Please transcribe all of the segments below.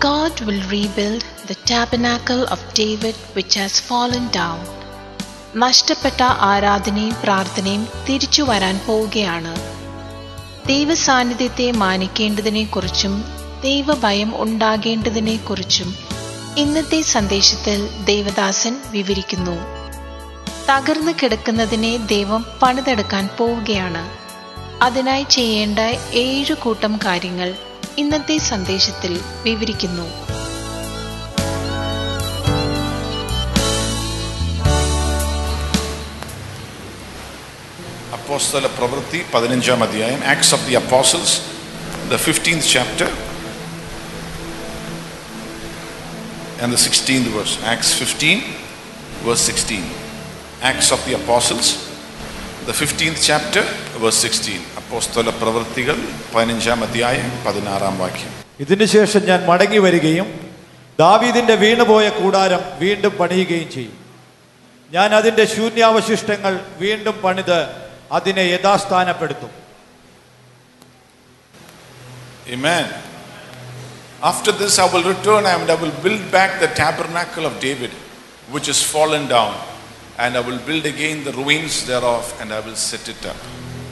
God will rebuild the tabernacle of David which has fallen down. നഷ്ടപ്പെട്ട ആരാധനയും പ്രാർത്ഥനയും തിരിച്ചു വരാൻ പോവുകയാണ് ദൈവസാന്നിധ്യത്തെ മാനിക്കേണ്ടതിനെക്കുറിച്ചും ദൈവഭയം ഉണ്ടാകേണ്ടതിനെക്കുറിച്ചും ഇന്നത്തെ സന്ദേശത്തിൽ ദേവദാസൻ വിവരിക്കുന്നു തകർന്നു കിടക്കുന്നതിനെ ദൈവം പണിതെടുക്കാൻ പോവുകയാണ് അതിനായി ചെയ്യേണ്ട ഏഴു കൂട്ടം കാര്യങ്ങൾ ഇന്നത്തെ സന്ദേശത്തിൽ വിവരിക്കുന്നു അപ്പോസ്തല പ്രവൃത്തി പതിനഞ്ചാം അധ്യായം acts of the apostles the fifteenth chapter and the 16th verse acts 15 verse 16 acts of the apostles the 15th chapter verse 16 അപ്പോസ്തല പ്രവൃത്തികൾ പതിനഞ്ചാം അധ്യായം പതിനാറാം വാക്യം ഇതിനു ശേഷം ഞാൻ മടങ്ങി വരികയും ദാവീദിന്റെ വീണുപോയ കൂടാരം വീണ്ടും പണിയുകയും ചെയ്യും ഞാൻ അതിന്റെ ശൂന്യാവശിഷ്ടങ്ങൾ വീണ്ടും പണിത് അതിനെ യഥാസ്ഥാനപ്പെടുത്തും Amen. After this, I will return and I will build back the tabernacle of David, which is fallen down, and I will build again the ruins thereof, and I will set it up.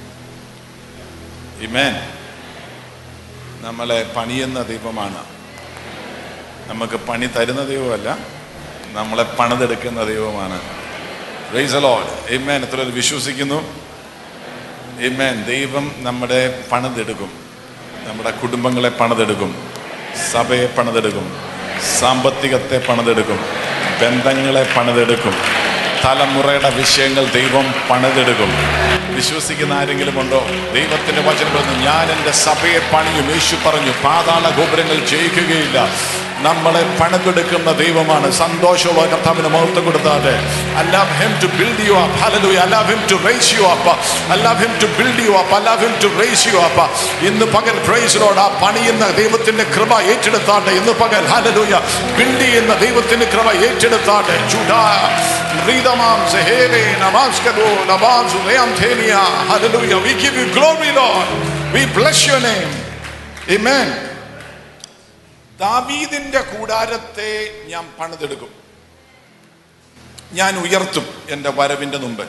Amen. നമ്മളെ പണിയുന്ന ദൈവമാണ് നമുക്ക് പണി തരുന്ന ദൈവമല്ല നമ്മളെ പണിതെടുക്കുന്ന ദൈവമാണ് Amen. എത്ര പേര് വിശ്വസിക്കുന്നു Amen. ദൈവം നമ്മുടെ പണിതെടുക്കും നമ്മുടെ കുടുംബങ്ങളെ പണിതെടുക്കും സഭയെ പണിതെടുക്കും സാമ്പത്തികത്തെ പണിതെടുക്കും ബന്ധങ്ങളെ പണിതെടുക്കും തലമുറയുടെ വിഷയങ്ങൾ ദൈവം പണിതെടുക്കും വിശ്വസിക്കുന്ന ആരെങ്കിലും ഉണ്ടോ ദൈവത്തിന്റെ വചനം പറഞ്ഞു ഞാൻ എൻ്റെ സഭയെ പണിയും യേശു പറഞ്ഞു പാതാള ഗോപുരങ്ങൾ ജയിക്കുകയില്ല നമ്മളെ പണിതെടുക്കുന്ന ദൈവമാണ് സന്തോഷമുള്ള കർത്താവിന് മഹത്വം കൊടുത്താട്ടെ I love him to build you up. Hallelujah. I love him to raise you up. I love him to build you up. I love him to raise you up. ഇന്ന് പകൽ പ്രൈസ് ലോഡ് ആ പണിയുന്ന ദൈവത്തിന്റെ കൃപ ഏറ്റെടുത്താട്ടെ ഇന്ന് പകൽ hallelujah build ചെയ്യുന്ന ദൈവത്തിന്റെ കൃപ ഏറ്റെടുത്താട്ടെ ചുടാ റീതമാം സഹേവേ നമാസ്കദോ നമാസു ലയാംഥേനിയ hallelujah we give you glory lord we bless your name amen ദാവീദിന്റെ കൂടാരത്തെ ഞാൻ പണിതെടുക്കും ഞാൻ ഉയർത്തും എൻ്റെ വരവിന്റെ മുമ്പ്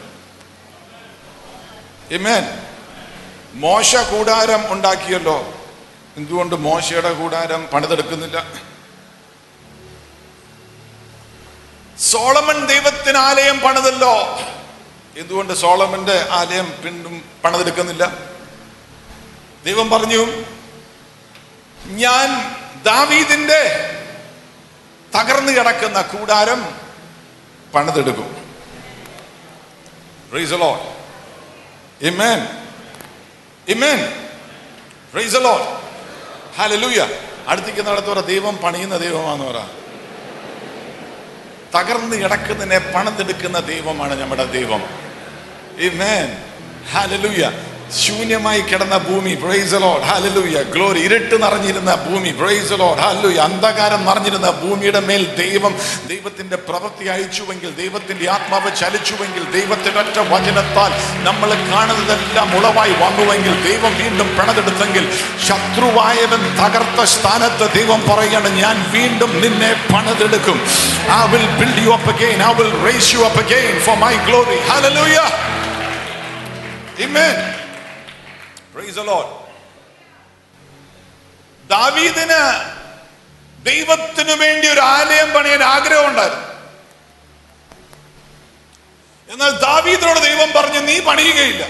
ഇമേൻ മോശ കൂടാരം ഉണ്ടാക്കിയല്ലോ എന്തുകൊണ്ട് മോശയുടെ കൂടാരം പണിതെടുക്കുന്നില്ല സോളമൻ ദൈവത്തിന് ആലയം പണിതല്ലോ എന്തുകൊണ്ട് സോളമന്റെ ആലയം വീണ്ടും പണിതെടുക്കുന്നില്ല ദൈവം പറഞ്ഞു ഞാൻ ദാവീദിന്റെ തകർന്നു കിടക്കുന്ന കൂടാരം പണിതെടുക്കും Praise the Lord. Amen. Amen. Praise the Lord. Hallelujah. അടുത്തേക്ക് നടത്തുക ദൈവം പണിയുന്ന ദൈവമാണെന്ന് പറ തകർന്ന് കിടക്കുന്നതിനെ പണിതെടുക്കുന്ന ദൈവമാണ് നമ്മുടെ ദൈവം Amen. Hallelujah. ശൂന്യമായി കിടന്ന ഭൂമി പ്രൈസ് ലോഡ് ഹാലലൂയ ഗ്ലോറി ഇരുട്ട് നിറഞ്ഞിരുന്ന ഭൂമി പ്രൈസ് ലോഡ് ഹാലൂയ അന്ധകാരം നിറഞ്ഞിരുന്ന ഭൂമിയുടെ മേൽ ദൈവം ദൈവത്തിന്റെ പ്രവൃത്തി അയച്ചുവെങ്കിൽ ദൈവത്തിന്റെ ആത്മാവ് ചലിച്ചുവെങ്കിൽ ദൈവത്തിന്റെ ഒറ്റ വചനത്താൽ നമ്മൾ കാണുന്നതെല്ലാം ഉളവായി വന്നുവെങ്കിൽ ദൈവം വീണ്ടും പണിതെടുത്തെങ്കിൽ ശത്രുവായവൻ തകർത്ത സ്ഥാനത്ത് ദൈവം പറയാണ് ഞാൻ വീണ്ടും നിന്നെ പണിതെടുക്കും I will build you up again. I will raise you up again for my glory. Hallelujah. Amen. Praise the Lord. ദാവീദിന് ദൈവത്തിനു വേണ്ടി ഒരു ആലയം പണിയാൻ ആഗ്രഹം ഉണ്ടായിരുന്നു എന്നാൽ ദാവീദിനോട് ദൈവം പറഞ്ഞു നീ പണിയുകയില്ല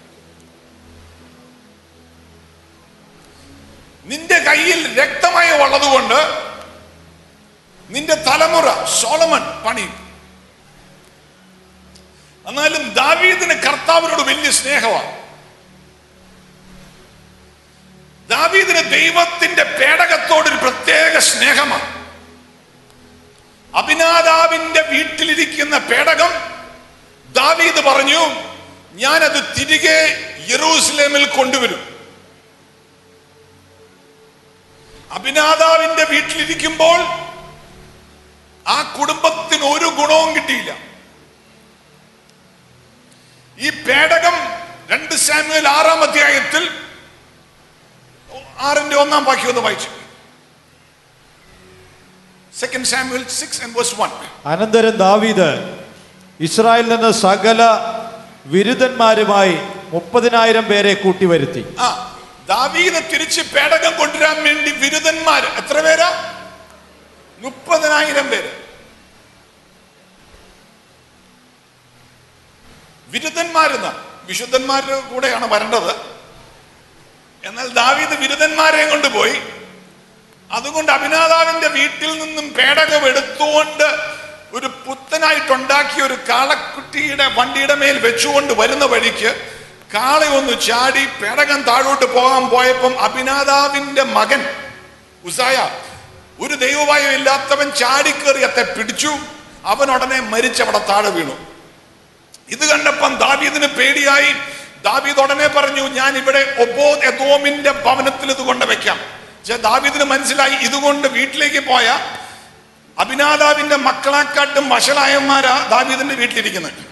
നിന്റെ കയ്യിൽ രക്തമായി ഉള്ളതുകൊണ്ട് നിന്റെ തലമുറ സോളമൻ പണി എന്നാലും ദാവീദിന് കർത്താവിനോട് വലിയ സ്നേഹമാണ് ദാവീദിന് ദൈവത്തിന്റെ പേടകത്തോട് ഒരു പ്രത്യേക സ്നേഹമാണ് അഭിനാദാവിന്റെ വീട്ടിലിരിക്കുന്ന പേടകം ദാവീദ് പറഞ്ഞു ഞാനത് തിരികെ യെറൂസലേമിൽ കൊണ്ടുവരും അഭിനാദാവിന്റെ വീട്ടിലിരിക്കുമ്പോൾ ആ കുടുംബത്തിന് ഒരു ഗുണവും കിട്ടിയില്ല ഈ പേടകം രണ്ട് സാമുവൽ ആറാം അധ്യായത്തിൽ ആറിന്റെ ഒന്നാം വാക്യം ഒന്ന് വായിച്ചു Second Samuel 6 and verse 1. അനന്തരം ദാവീദ് ഇസ്രായേലിൽ നിന്ന് സകല വിരുദ്ധന്മാരുമായി മുപ്പതിനായിരം പേരെ കൂട്ടിവരുത്തി ആ ദാവീദ് തിരിച്ച് പേടകം കൊണ്ടുവരാൻ വേണ്ടി വിരുദ്ധന്മാർ എത്ര പേരാ മുപ്പതിനായിരം പേര് വിരുദ്ധന്മാരെന്ന വിശുദ്ധന്മാരുടെ കൂടെയാണ് വരേണ്ടത് എന്നാൽ ദാവീദ് വിരുദ്ധന്മാരെ കൊണ്ടുപോയി അതുകൊണ്ട് അഭിനാതാവിന്റെ വീട്ടിൽ നിന്നും പേടകം എടുത്തുകൊണ്ട് ഒരു പുത്തനായിട്ടുണ്ടാക്കിയ ഒരു കാളക്കുട്ടിയുടെ വണ്ടിയുടെ മേൽ വെച്ചുകൊണ്ട് വരുന്ന വഴിക്ക് കാളെ ഒന്ന് ചാടി പേടകം താഴോട്ട് പോകാൻ പോയപ്പം അഭിനാതാവിന്റെ മകൻ ഉസായ ഒരു ദൈവവായം ഇല്ലാത്തവൻ ചാടിക്കേറിയത്തെ പിടിച്ചു അവൻ ഉടനെ മരിച്ചവിടെ താഴെ വീണു ഇത് കണ്ടപ്പം ദാവീദിന് പേടിയായി ദാവീദ് ഉടനെ പറഞ്ഞു ഞാൻ ഇവിടെ ഒബോ എദോമിന്റെ ഭവനത്തിൽ ഇത് കൊണ്ട് വെക്കാം പക്ഷെ ദാവീദിന് മനസ്സിലായി ഇതുകൊണ്ട് വീട്ടിലേക്ക് പോയ അഭിനാദാവിന്റെ മക്കളെക്കാട്ടും വഷളായന്മാരാ ദാവീദിന്റെ വീട്ടിലിരിക്കുന്നത്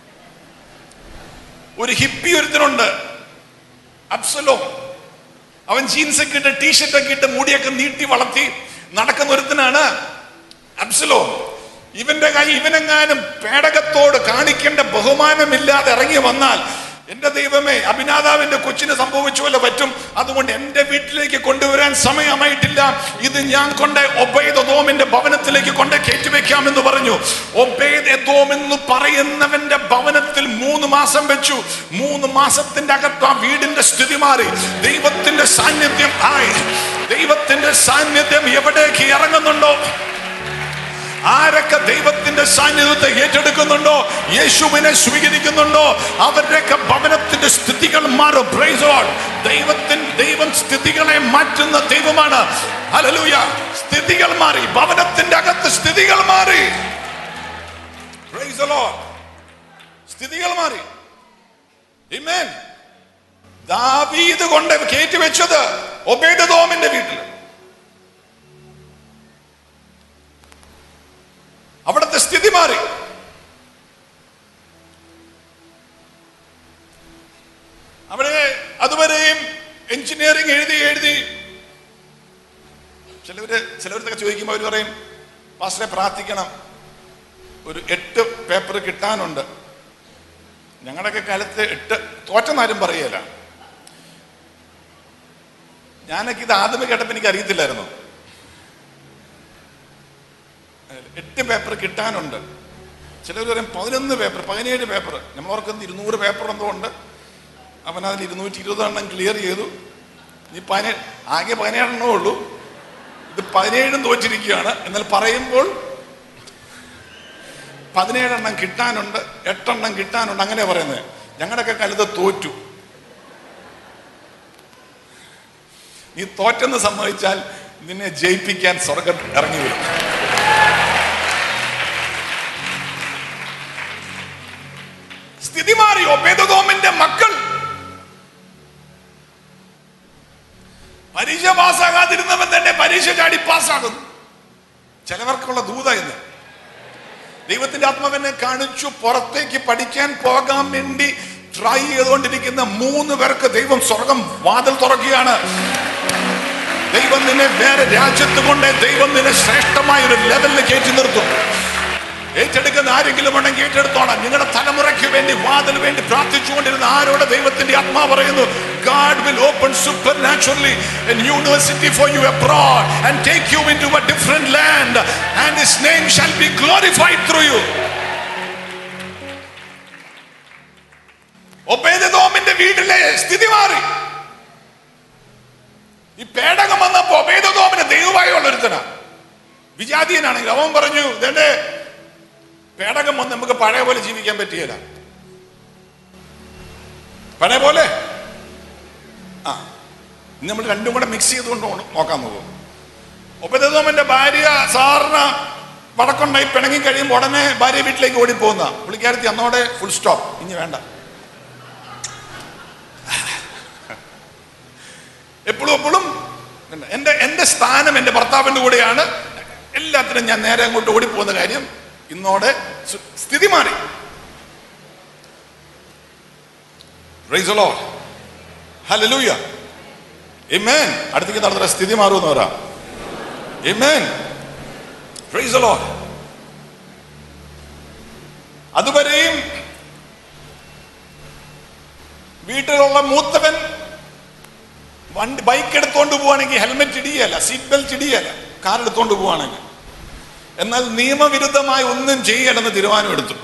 ഒരു ഹിപ്പി ഒരുത്തനുണ്ട് അബ്സലോ അവൻ ജീൻസ് ഒക്കെ ഇട്ട് ടീഷർട്ട് ഒക്കെ ഇട്ട് മുടിയൊക്കെ നീട്ടി വളർത്തി നടക്കുന്ന ഒരുത്തനാണ് അബ്സലോ ഇവന്റെ കൈ ഇവനെങ്ങാനും പേടകത്തോട് കാണിക്കേണ്ട ബഹുമാനമില്ലാതെ ഇറങ്ങി വന്നാൽ എന്റെ ദൈവമേ അഭിനാതാവിന്റെ കൊച്ചിന് സംഭവിച്ചു പോലെ പറ്റും അതുകൊണ്ട് എന്റെ വീട്ടിലേക്ക് കൊണ്ടുവരാൻ സമയമായിട്ടില്ല ഇത് ഞാൻ കൊണ്ട് ഒബൈദ് എദോമിന്റെ ഭവനത്തിലേക്ക് കൊണ്ട് കയറ്റിവെക്കാം എന്ന് പറഞ്ഞു ഒബൈദ് എദോം എന്ന് പറയുന്നവന്റെ ഭവനത്തിൽ മൂന്ന് മാസം വെച്ചു മൂന്ന് മാസത്തിന്റെ അകത്ത് ആ വീടിന്റെ സ്ഥിതി മാറി ദൈവത്തിന്റെ സാന്നിധ്യം ആയി ദൈവത്തിന്റെ സാന്നിധ്യം എവിടേക്ക് ഇറങ്ങുന്നുണ്ടോ ആരൊക്കെ ദൈവത്തിന്റെ സാന്നിധ്യത്തെ ഏറ്റെടുക്കുന്നുണ്ടോ യേശുവിനെ സ്വീകരിക്കുന്നുണ്ടോ അവരുടെയൊക്കെ ഭവനത്തിന്റെ സ്ഥിതികൾ മാറും Praise the Lord. ദൈവത്തിൻ ദൈവം സ്ഥിതികളെ മാറ്റുന്ന ദൈവമാണ് ഹല്ലേലൂയ സ്ഥിതികൾ മാറി ഭവനത്തിന്റെ അകത്ത് സ്ഥിതികൾ മാറി Praise the Lord. സ്ഥിതികൾ മാറി Amen. ദാവീദ് കൊണ്ട് കയറ്റി വെച്ചത് ഒബേദോമിന്റെ വീട്ടിൽ അവിടുത്തെ സ്ഥിതി മാറി അവിടെ അതുവരെയും എഞ്ചിനീയറിംഗ് എഴുതി എഴുതി ചിലവര് ചിലവരൊക്കെ ചോദിക്കുമ്പോൾ അവർ പറയും പാസ്റ്ററെ പ്രാർത്ഥിക്കണം ഒരു എട്ട് പേപ്പർ കിട്ടാനുണ്ട് ഞങ്ങളുടെയൊക്കെ കാലത്ത് എട്ട് തോറ്റെന്നാരും പറയല ഞാനൊക്കെ ഇത് ആദ്യമേ കേട്ടപ്പോൾ എനിക്ക് അറിയത്തില്ലായിരുന്നു എട്ട് പേപ്പർ കിട്ടാനുണ്ട് ചിലർ പറയും പതിനൊന്ന് പേപ്പർ പതിനേഴ് പേപ്പർ നമ്മൾ ഓർക്കുന്നത് ഇരുന്നൂറ് പേപ്പർ എന്തോ ഉണ്ട് അവൻ അതിൽ ഇരുന്നൂറ്റി ഇരുപത് എണ്ണം ക്ലിയർ ചെയ്തു നീ പതിനേഴ് ആകെ പതിനേഴെണ്ണേ ഉള്ളൂ ഇത് പതിനേഴും തോറ്റിരിക്കുകയാണ് എന്നാൽ പറയുമ്പോൾ പതിനേഴെണ്ണം കിട്ടാനുണ്ട് എട്ടെണ്ണം കിട്ടാനുണ്ട് അങ്ങനെ പറയുന്നത് ഞങ്ങളുടെയൊക്കെ കാലത്ത് തോറ്റു നീ തോറ്റെന്ന് സമ്മതിച്ചാൽ നിന്നെ ജയിപ്പിക്കാൻ സ്വർഗം ഇറങ്ങി വരും സ്ഥിതി മാറി ഒബേദോമിന്റെ മക്കൾ പരീക്ഷ പാസ്സാകാതിരുന്നവൻ തന്നെ പരീക്ഷ ചാടി പാസ്സാകുന്നു ചിലവർക്കുള്ള ദൂത എന്ന് ദൈവത്തിന്റെ ആത്മാവിനെ കാണിച്ചു പുറത്തേക്ക് പഠിക്കാൻ പോകാൻ വേണ്ടി ട്രൈ ചെയ്തുകൊണ്ടിരിക്കുന്ന മൂന്ന് പേർക്ക് ദൈവം സ്വർഗം വാതിൽ തുറക്കുകയാണ് ദൈവം നിന്നെ വേറെ രാജ്യത്ത് കൊണ്ട് ദൈവം നിന്നെ ശ്രേഷ്ഠമായ ഒരു ലെവലിൽ കയറ്റി നിർത്തും ഏറ്റെടുക്കുന്ന ആരെങ്കിലും ഉണ്ടെങ്കിൽ ഏറ്റെടുത്തോണം നിങ്ങളുടെ തലമുറയ്ക്ക് വേണ്ടി വാതിൽ വേണ്ടി പ്രാർത്ഥിച്ചുകൊണ്ടിരുന്ന ആരോട് ദൈവത്തിന്റെ ആത്മാ പറയുന്നു God will open supernaturally a university for you abroad and take you into a different land and his name shall be glorified through you. ഒബേദോമിന്റെ വീട്ടിലെ സ്ഥിതി മാറി ഈ പേടകം വന്നപ്പോ ഒബേദോമിന് ദൈവമായുള്ള ഒരുത്തനാ വിജാതീയനാണെങ്കിൽ അവൻ പറഞ്ഞു ഇതെന്റെ പേടകം വന്ന് നമുക്ക് പഴയ പോലെ ജീവിക്കാൻ പറ്റിയല്ല പഴയ പോലെ ആ ഇന്ന് നമ്മൾ രണ്ടും കൂടെ മിക്സ് ചെയ്തുകൊണ്ട് നോ- നോക്കാൻ നോക്കും ഒപ്പതോമന്റെ ഭാര്യ സാറിന് വടക്കുണ്ടായി പിണങ്ങി കഴിയുമ്പോൾ ഉടനെ ഭാര്യ വീട്ടിലേക്ക് ഓടിപ്പോകുന്ന പുള്ളിക്കാരത്തി അന്നോടെ ഫുൾ സ്റ്റോപ്പ് ഇനി വേണ്ട എപ്പോഴും എപ്പോഴും എന്റെ എന്റെ സ്ഥാനം എന്റെ ഭർത്താവിന്റെ കൂടെയാണ് എല്ലാത്തിനും ഞാൻ നേരെ അങ്ങോട്ട് ഓടിപ്പോകുന്ന കാര്യം ഇന്നോടെ സു- സ്ഥിതി മാറി Praise the Lord. Hallelujah. Amen. അടുത്തേക്ക് നടന്ന സ്ഥിതി മാറുമെന്ന് പറ Amen. Praise the Lord. അതുവരെയും വീട്ടിലുള്ള മൂത്തവൻ വണ്ടി ബൈക്ക് എടുത്തോണ്ട് പോവാണെങ്കിൽ ഹെൽമെറ്റ് ഇടിയല്ല സീറ്റ് ബെൽറ്റ് ഇടിയല്ല കാർ എടുത്തോണ്ട് പോവാണെങ്കിൽ എന്നാൽ നിയമവിരുദ്ധമായി ഒന്നും ചെയ്യണമെന്ന് തീരുമാനം എടുത്തു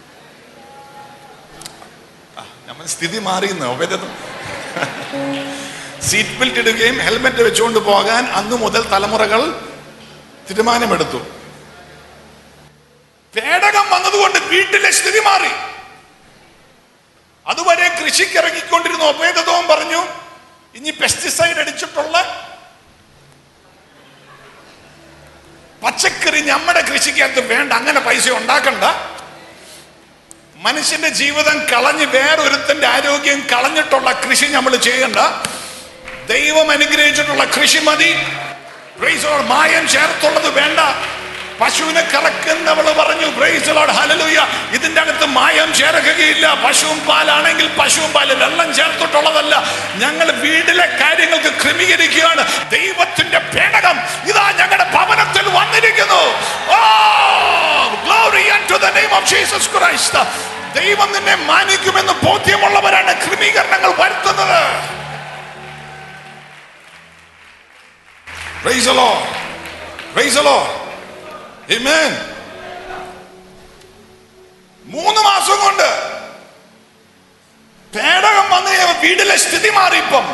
ആ, നമ്മൾ സ്ഥിതി മാറിയെന്ന് ഉപരതും സീറ്റ് ബെൽറ്റ് ഇടുകയും ഹെൽമെറ്റ് വെച്ചുകൊണ്ട് പോകാൻ അന്ന് മുതൽ തലമുറകൾ തീരുമാനമെടുത്തു പേടകം വന്നതുകൊണ്ട് വീട്ടിലെ സ്ഥിതി മാറി അതുവരെ കൃഷിക്ക് ഇറങ്ങിക്കൊണ്ടിരുന്ന ഒപേദവും പറഞ്ഞു ഇനി പെസ്റ്റിസൈഡ് അടിച്ചിട്ടുള്ള പച്ചക്കറി നമ്മുടെ കൃഷിക്കകത്ത് വേണ്ട അങ്ങനെ പൈസ ഉണ്ടാക്കണ്ട മനുഷ്യന്റെ ജീവിതം കളഞ്ഞ് വേറൊരുത്തന്റെ ആരോഗ്യം കളഞ്ഞിട്ടുള്ള കൃഷി നമ്മൾ ചെയ്യണ്ട ദൈവം അനുഗ്രഹിച്ചിട്ടുള്ള കൃഷി മതി Praise the Lord. മായം ചേർത്തുള്ളത് വേണ്ട പശുവിനെ കറക്കുന്നവൾ പറഞ്ഞു "Praise the Lord. Hallelujah." ഇതിന്റെ അകത്ത് മായം ചേർക്കുകയില്ല പശുവും പാലാണെങ്കിൽ പശുവും പാല് വെള്ളം ചേർത്തിട്ടുള്ളതല്ല ഞങ്ങൾ വീട്ടിലെ കാര്യങ്ങൾക്ക് ക്രമീകരിക്കുകയാണ് ദൈവത്തിന്റെ പേടകം ഇതാ ഞങ്ങളുടെ ഭവനത്തിൽ വന്നിരിക്കുന്നു Oh, glory unto the name of Jesus Christ. ദൈവം നിന്നെ മാനിക്കുമെന്ന് ബോധ്യമുള്ളവരാണ് ക്രമീകരണങ്ങൾ വരുത്തുന്നത് Praise the Lord. Praise the Lord. Amen. മൂന്ന് മാസം കൊണ്ട് പേടകം വന്ന് കഴിയുമ്പോ വീട്ടിലെ സ്ഥിതി മാറിയിപ്പം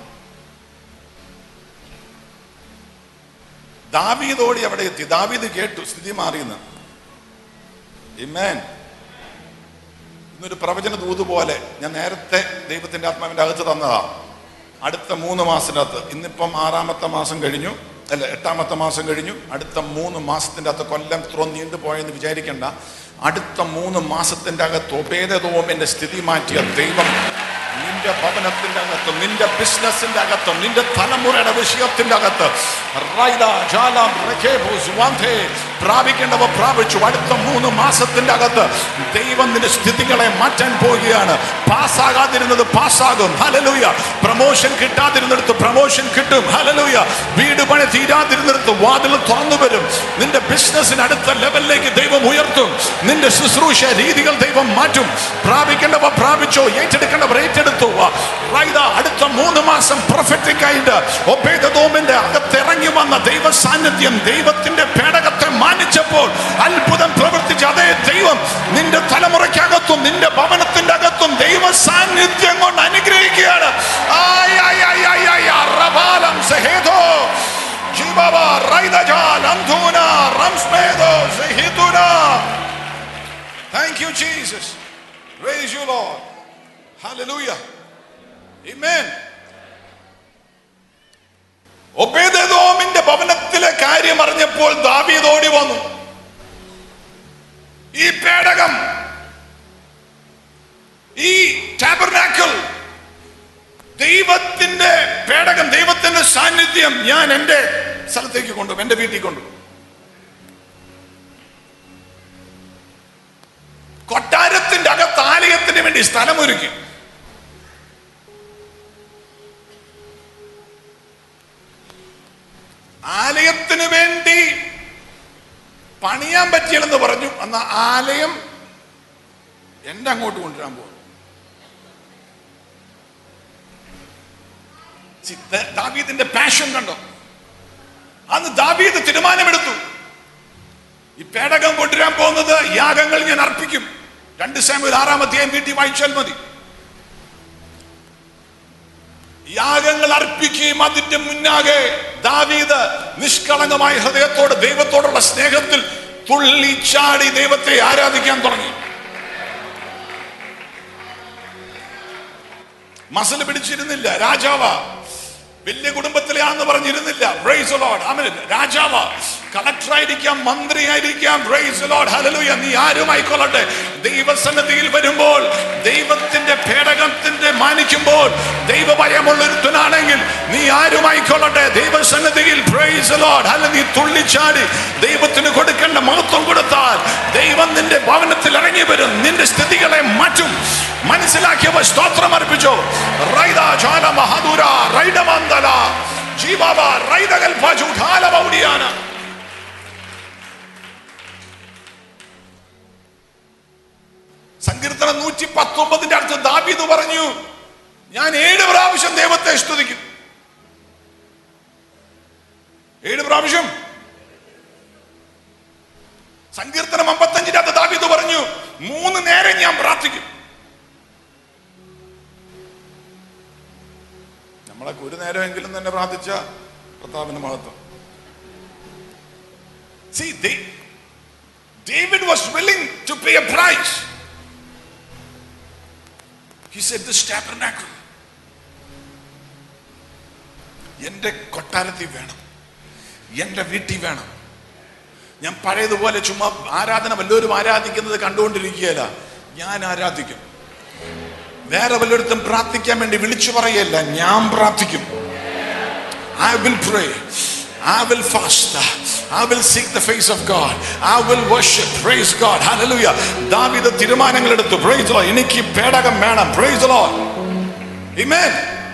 ദാവീദോടി അവിടെ എത്തി ദാവീദ് കേട്ടു സ്ഥിതി മാറിയെന്ന് Amen. ഇന്നൊരു പ്രവചന ദൂത് പോലെ ഞാൻ നേരത്തെ ദൈവത്തിന്റെ ആത്മാവിന്റെ അകത്ത് തന്നതാ അടുത്ത മൂന്ന് മാസത്തിനകത്ത് ഇന്നിപ്പം ആറാമത്തെ മാസം കഴിഞ്ഞു അല്ല എട്ടാമത്തെ മാസം കഴിഞ്ഞു അടുത്ത മൂന്ന് മാസത്തിന്റെ അകത്ത് കൊല്ലം ഇത്ര നീണ്ടു പോയെന്ന് വിചാരിക്കണ്ട അടുത്ത മൂന്ന് മാസത്തിന്റെ അകത്ത് ഒബേദതോമിന്റെ സ്ഥിതി മാറ്റിയ ദൈവം നിന്റെ ഭവനത്തിന്റെ അകത്തും നിന്റെ ബിസിനസിന്റെ അകത്തും നിന്റെ തലമുറയുടെ വിഷയത്തിന്റെ അകത്ത് റൈദ, ജാലം, റെഖേബു, സുവാന്ധേ പ്രാപിക്കേണ്ടവ പ്രാപിച്ചു അടുത്ത മൂന്ന് മാസത്തിന്റെ അകത്ത് ദൈവം നിന്റെ സ്ഥിതികളെ മാറ്റാൻ പോവുകയാണ് പാസ്സാകാതിരുന്നത് പാസ്സാകും ഹലലൂയ പ്രമോഷൻ കിട്ടാതിരുന്നിടത്ത് പ്രമോഷൻ കിട്ടും ഹലലൂയ വീട് പണി തീരാതിരുന്നിടത്ത് വാതിൽ തുറന്നു വരും നിന്റെ ബിസിനസ്സിന് അടുത്ത ലെവലിലേക്ക് ദൈവം ഉയർത്തും നിന്റെ ശുശ്രൂഷ രീതികൾ ദൈവം മാറ്റും പ്രാപിക്കേണ്ടവ പ്രാപിച്ചോ ഏറ്റെടുക്കേണ്ടവർ ഏറ്റെടുത്തു റൈദ അടുത്ത മൂന്ന് മാസം പ്രൊഫറ്റിക് ആയിട്ട് ഒബേദോമിന്റെ അകത്തിറങ്ങി വന്ന ദൈവ സാന്നിധ്യം ദൈവത്തിന്റെ പേടകത്തെ മാനിച്ചപ്പോൾ അത്ഭുതം പ്രവർത്തിച്ച അതേ ദൈവം നിന്റെ തലമുറയ്ക്കകത്തും നിന്റെ ഭവനത്തിന്റെ അകത്തും ദൈവ സാന്നിധ്യം കൊണ്ട് അനുഗ്രഹിക്കുകയാണ് ആയ് ആയ് ആയ് ആയ് ആയ് അറബാലം സെഹേദോ ജിബബ റൈദജാൽ അന്ധൂന റംസ്മേദോ സെഹിതുന Thank you Jesus Praise you Lord Hallelujah Amen ഒബേദോമിന്റെ ഭവനത്തിലെ കാര്യം അറിഞ്ഞപ്പോൾ ദാവീദ് ഓടി വന്നു ഈ പേടകം ഈ ടാബർനാക്കിൾ ദൈവത്തിന്റെ പേടകം ദൈവത്തിന്റെ സാന്നിധ്യം ഞാൻ എന്റെ സ്ഥലത്തേക്ക് കൊണ്ടുപോകും എന്റെ വീട്ടിൽ കൊണ്ടുപോകും കൊട്ടാരത്തിന്റെ അകത്ത് ആലയത്തിന് വേണ്ടി സ്ഥലമൊരുക്കി ആലയത്തിന് വേണ്ടി പണിയാൻ പറ്റിയെന്ന് പറഞ്ഞു അന്ന് ആലയം എന്റെ അങ്ങോട്ട് കൊണ്ടുവരാൻ പോകും ചിത്ത- ദാവീദിന്റെ പാഷൻ കണ്ടോ അന്ന് ദാവീദ് തീരുമാനമെടുത്തു ഈ പേടകം കൊണ്ടുവരാൻ പോകുന്നത് യാഗങ്ങൾ ഞാൻ അർപ്പിക്കും രണ്ട് സാമ്യൽ ആറാമത്തെയും വീട്ടിൽ വായിച്ചാൽ മതി യാഗങ്ങൾ അർപ്പിക്കുകയും അതിന്റെ മുന്നാകെ ദാവീദ് നിഷ്കളങ്കമായ ഹൃദയത്തോട് ദൈവത്തോടുള്ള സ്നേഹത്തിൽ തുള്ളിച്ചാടി ദൈവത്തെ ആരാധിക്കാൻ തുടങ്ങി മസല് പിടിച്ചിരുന്നില്ല രാജാവ വലിയ കുടുംബത്തിലെയാണെന്ന് പറഞ്ഞിരുന്നില്ല Praise the Lord. Amen. രാജാവ കളക്ടറായിരിക്കാം മന്ത്രിയായിരിക്കാം Praise the Lord. Hallelujah. നീ ആരുമായിക്കൊള്ളട്ടെ ദൈവസന്നിധിയിൽ വരുമ്പോൾ ദൈവത്തിന്റെ പേടകത്തിന്റെ മാനിക്കുമ്പോൾ ദൈവഭയമുള്ള ഒരുത്തനാണെങ്കിൽ നീ ആരുമായിക്കൊള്ളട്ടെ ദൈവസന്നിധിയിൽ Praise the Lord. അല്ല നീ തുള്ളിച്ചാടി ദൈവത്തിന് കൊടുക്കേണ്ട മഹത്വം കൊടുത്താൽ ദൈവം നിന്റെ ഭവനത്തിൽ ഇറങ്ങി വരും നിന്റെ സ്ഥിതികളെ മാറ്റും മനസ്സിലാക്കിയവ സ്തോത്രം അർപ്പിച്ചോ റൈദ ജാല മഹദുര റൈഡമന്ദല ജീവാബ റൈദകൽ ഫജുഠാല ബൗഡിയാന സങ്കീർത്തനം നൂറ്റി പത്തൊമ്പതിന്റെ അടുത്ത് ദാവീദ് പറഞ്ഞു ഞാൻ ഏഴ് പ്രാവശ്യം ദൈവത്തെ സ്തുതിക്കും ഏഴ് പ്രാവശ്യം സങ്കീർത്തനം അമ്പത്തഞ്ചിന്റെ അകത്ത് ദാവീദ് പറഞ്ഞു മൂന്ന് നേരം ഞാൻ പ്രാർത്ഥിക്കും നമ്മളൊക്കെ ഒരു നേരമെങ്കിലും തന്നെ പ്രാർത്ഥിച്ച കർത്താവിന്റെ മഹത്വം See, they, David was willing to pay a price. He said, This tabernacle എന്റെ കൊട്ടാരത്തിൽ വേണം എന്റെ വീട്ടിൽ വേണം ഞാൻ പഴയതുപോലെ ചുമ്മാ ആരാധന വല്ലവരും ആരാധിക്കുന്നത് കണ്ടുകൊണ്ടിരിക്കുകയല്ല ഞാൻ ആരാധിക്കും വേറെ വല്ലയിടത്തും പ്രാർത്ഥിക്കാൻ വേണ്ടി വിളിച്ചു പറയല്ല ഞാൻ പ്രാർത്ഥിക്കും I will pray I will fast. I will seek the face of God. I will worship. Praise God. Hallelujah. ദാവീദ് തീരുമാനങ്ങൾ എടുത്തു Praise the Lord. എനിക്ക് പേടകം വേണം Praise the Lord. Amen.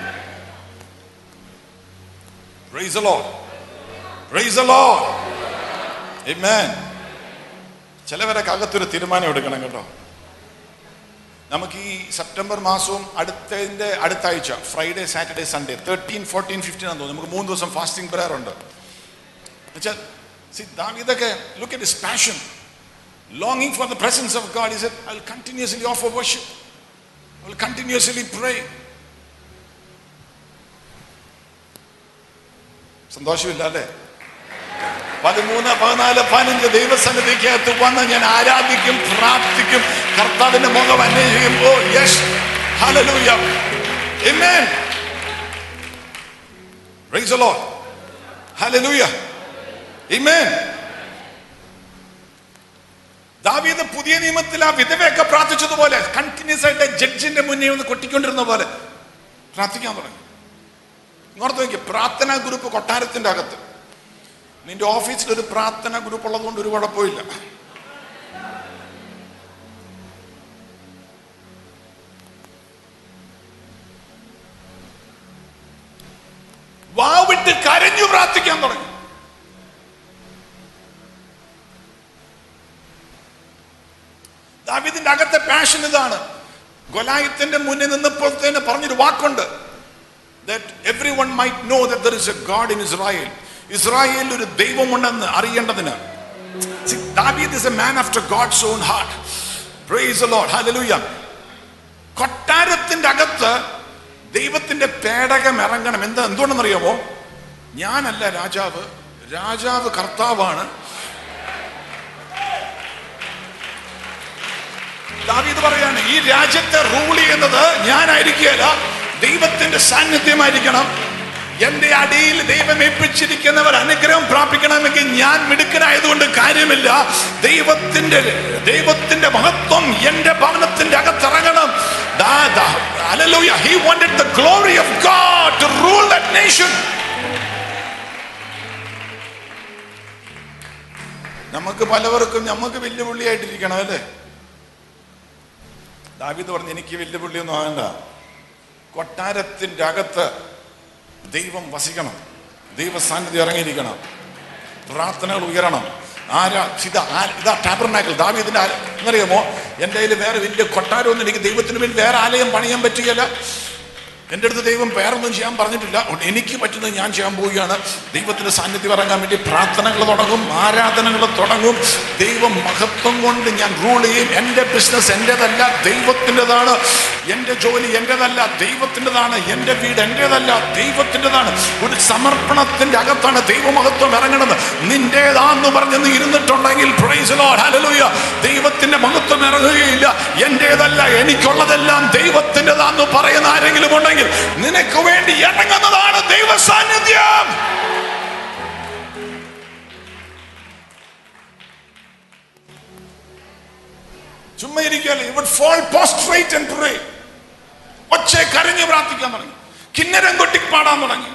Praise the Lord. Praise the Lord. Amen. ചിലവരൊക്കെ അകത്തൊരു തീരുമാനം എടുക്കണം കേട്ടോ നമുക്ക് ഈ സെപ്റ്റംബർ മാസവും അടുത്തതിന്റെ അടുത്ത ആഴ്ച Friday Saturday Sunday thirteen fourteen fifteen ആണെന്ന് തോന്നുന്നു നമുക്ക് മൂന്ന് ദിവസം ഫാസ്റ്റിംഗ് പ്രയർ ഉണ്ട് എന്നുവെച്ചാൽ see, ദാവീദൊക്കെ ലുക്ക് അറ്റ് ഹിസ് പാഷൻ ലോങ്ങിങ് for the presence of God is I will continuously offer worship I will continuously pray സന്തോഷമില്ല അല്ലേ പതിമൂന്ന് പതിനാല് പതിനഞ്ച് ദൈവസന്നിധിക്കകത്ത് വന്ന് ഞാൻ ആരാധിക്കും പ്രാർത്ഥിക്കും കർത്താവിന്റെ മുഖം അന്വേഷിക്കും oh yes hallelujah amen praise the Lord hallelujah amen ദാവീദ് പുതിയ നിയമത്തിൽ ആ വിധവയൊക്കെ പ്രാർത്ഥിച്ചതുപോലെ കണ്ടിന്യൂസ് ആയിട്ട് ജഡ്ജിന്റെ മുന്നേ ഒന്ന് കൊട്ടിക്കൊണ്ടിരുന്ന പോലെ പ്രാർത്ഥിക്കാൻ തുടങ്ങി ഇങ്ങോട്ട് നോക്കി പ്രാർത്ഥനാ ഗ്രൂപ്പ് കൊട്ടാരത്തിന്റെ അകത്ത് നിന്റെ ഓഫീസിൽ ഒരു പ്രാർത്ഥന ഗ്രൂപ്പ് ഉള്ളതുകൊണ്ട് ഒരു കുഴപ്പമില്ല വാവിട്ട് കരഞ്ഞു പ്രാർത്ഥിക്കാൻ തുടങ്ങി ദാവീദിന്റെ അകത്തെ പാഷൻ ഇതാണ് ഗൊലായത്തിന്റെ മുന്നിൽ നിന്നപ്പോൾ തന്നെ പറഞ്ഞൊരു വാക്കുണ്ട് that everyone might know that there is a God in Israel. ഇസ്രായേലിൽ ഒരു ദൈവമുണ്ടെന്ന് അറിയേണ്ടതിന് See, David is a man after God's own heart. Praise the Lord. Hallelujah. കൊട്ടാരത്തിന്റെ അകത്ത് ദൈവത്തിന്റെ പേടകം ഇറങ്ങണം എന്താ എന്തുകൊണ്ടെന്നറിയാമോ ഞാനല്ല രാജാവ് രാജാവ് കർത്താവാണ് ദാവീദ് പറയാണ് ഈ രാജ്യത്തെ റൂൾ ചെയ്യുന്നത് ഞാനായിരിക്കുകയല്ല ദൈവത്തിന്റെ സാന്നിധ്യമായിരിക്കണം എന്റെ അടിയിൽ ദൈവം ഏൽപ്പിച്ചിരിക്കുന്നവർ അനുഗ്രഹം പ്രാപിക്കണമെങ്കിൽ ഞാൻ മിടുക്കനായതുകൊണ്ട് കാര്യമില്ല ദൈവത്തിന്റെ ദൈവത്തിന്റെ മഹത്വം എന്റെ ഭവനത്തിന്റെ അകത്തിറങ്ങണം ദാ- ദാ- Hallelujah. He wanted the glory of God to rule that nation. നമുക്ക് പലവർക്കും നമുക്ക് വെല്ലുവിളിയായിട്ടിരിക്കണം അല്ലേ ദാവീദ് പറഞ്ഞു എനിക്ക് വെല്ലുവിളിയൊന്നും ആകണ്ട കൊട്ടാരത്തിന്റെ അകത്ത് ദൈവം വസിക്കണം ദൈവ സാന്നിധ്യം ഇറങ്ങിയിരിക്കണം പ്രാർത്ഥനകൾ ഉയരണം ആരാ ഇതാ ആ- ഇതാ ടാബർനാക്കൽ ദാവീദിന്റെ ആ- എന്നറിയാമോ എൻ്റെ കയ്യിൽ വേറെ വലിയ കൊട്ടാരമൊന്നും എനിക്ക് ദൈവത്തിന് വേണ്ടി വേറെ ആലയം പണിയാൻ പറ്റുകയില്ല എൻ്റെ അടുത്ത് ദൈവം വേറൊന്നും ചെയ്യാൻ പറഞ്ഞിട്ടില്ല അതുകൊണ്ട് എനിക്ക് പറ്റുന്നത് ഞാൻ ചെയ്യാൻ പോവുകയാണ് ദൈവത്തിന്റെ സാന്നിധ്യം ഇറങ്ങാൻ വേണ്ടി പ്രാർത്ഥനകൾ തുടങ്ങും ആരാധനകൾ തുടങ്ങും ദൈവം മഹത്വം കൊണ്ട് ഞാൻ റൂൾ ചെയ്യും എൻ്റെ ബിസിനസ് എൻ്റെതല്ല ദൈവത്തിൻ്റെതാണ് എൻ്റെ ജോലി എൻ്റെതല്ല ദൈവത്തിൻ്റെതാണ് എൻ്റെ വീട് എൻ്റെതല്ല ദൈവത്തിൻ്റെതാണ് ഒരു സമർപ്പണത്തിന്റെ അകത്താണ് ദൈവമഹത്വം ഇറങ്ങുന്നത് നിന്റേതാന്ന് പറഞ്ഞ് നീ ഇരുന്നിട്ടുണ്ടെങ്കിൽ praise Lord, hallelujah. ദൈവത്തിന്റെ മഹത്വം ഇറങ്ങുകയില്ല എന്റേതല്ല എനിക്കുള്ളതെല്ലാം ദൈവത്തിൻ്റെതാന്ന് പറയുന്ന ആരെങ്കിലും ഉണ്ടെങ്കിൽ നിനക്ക് വേണ്ടി ഇറങ്ങുന്നതാണ് ദൈവ സാന്നിധ്യം ചുമ്മാ ഇരിക്കുകയല്ലേ ഇവൻ ഫോൾ പോസ്ട്രേറ്റ് ആൻഡ് പ്രേ ഒച്ച കരഞ്ഞ് പ്രാർത്ഥിക്കാൻ തുടങ്ങി കിന്നരം കൊട്ടി പാടാൻ തുടങ്ങി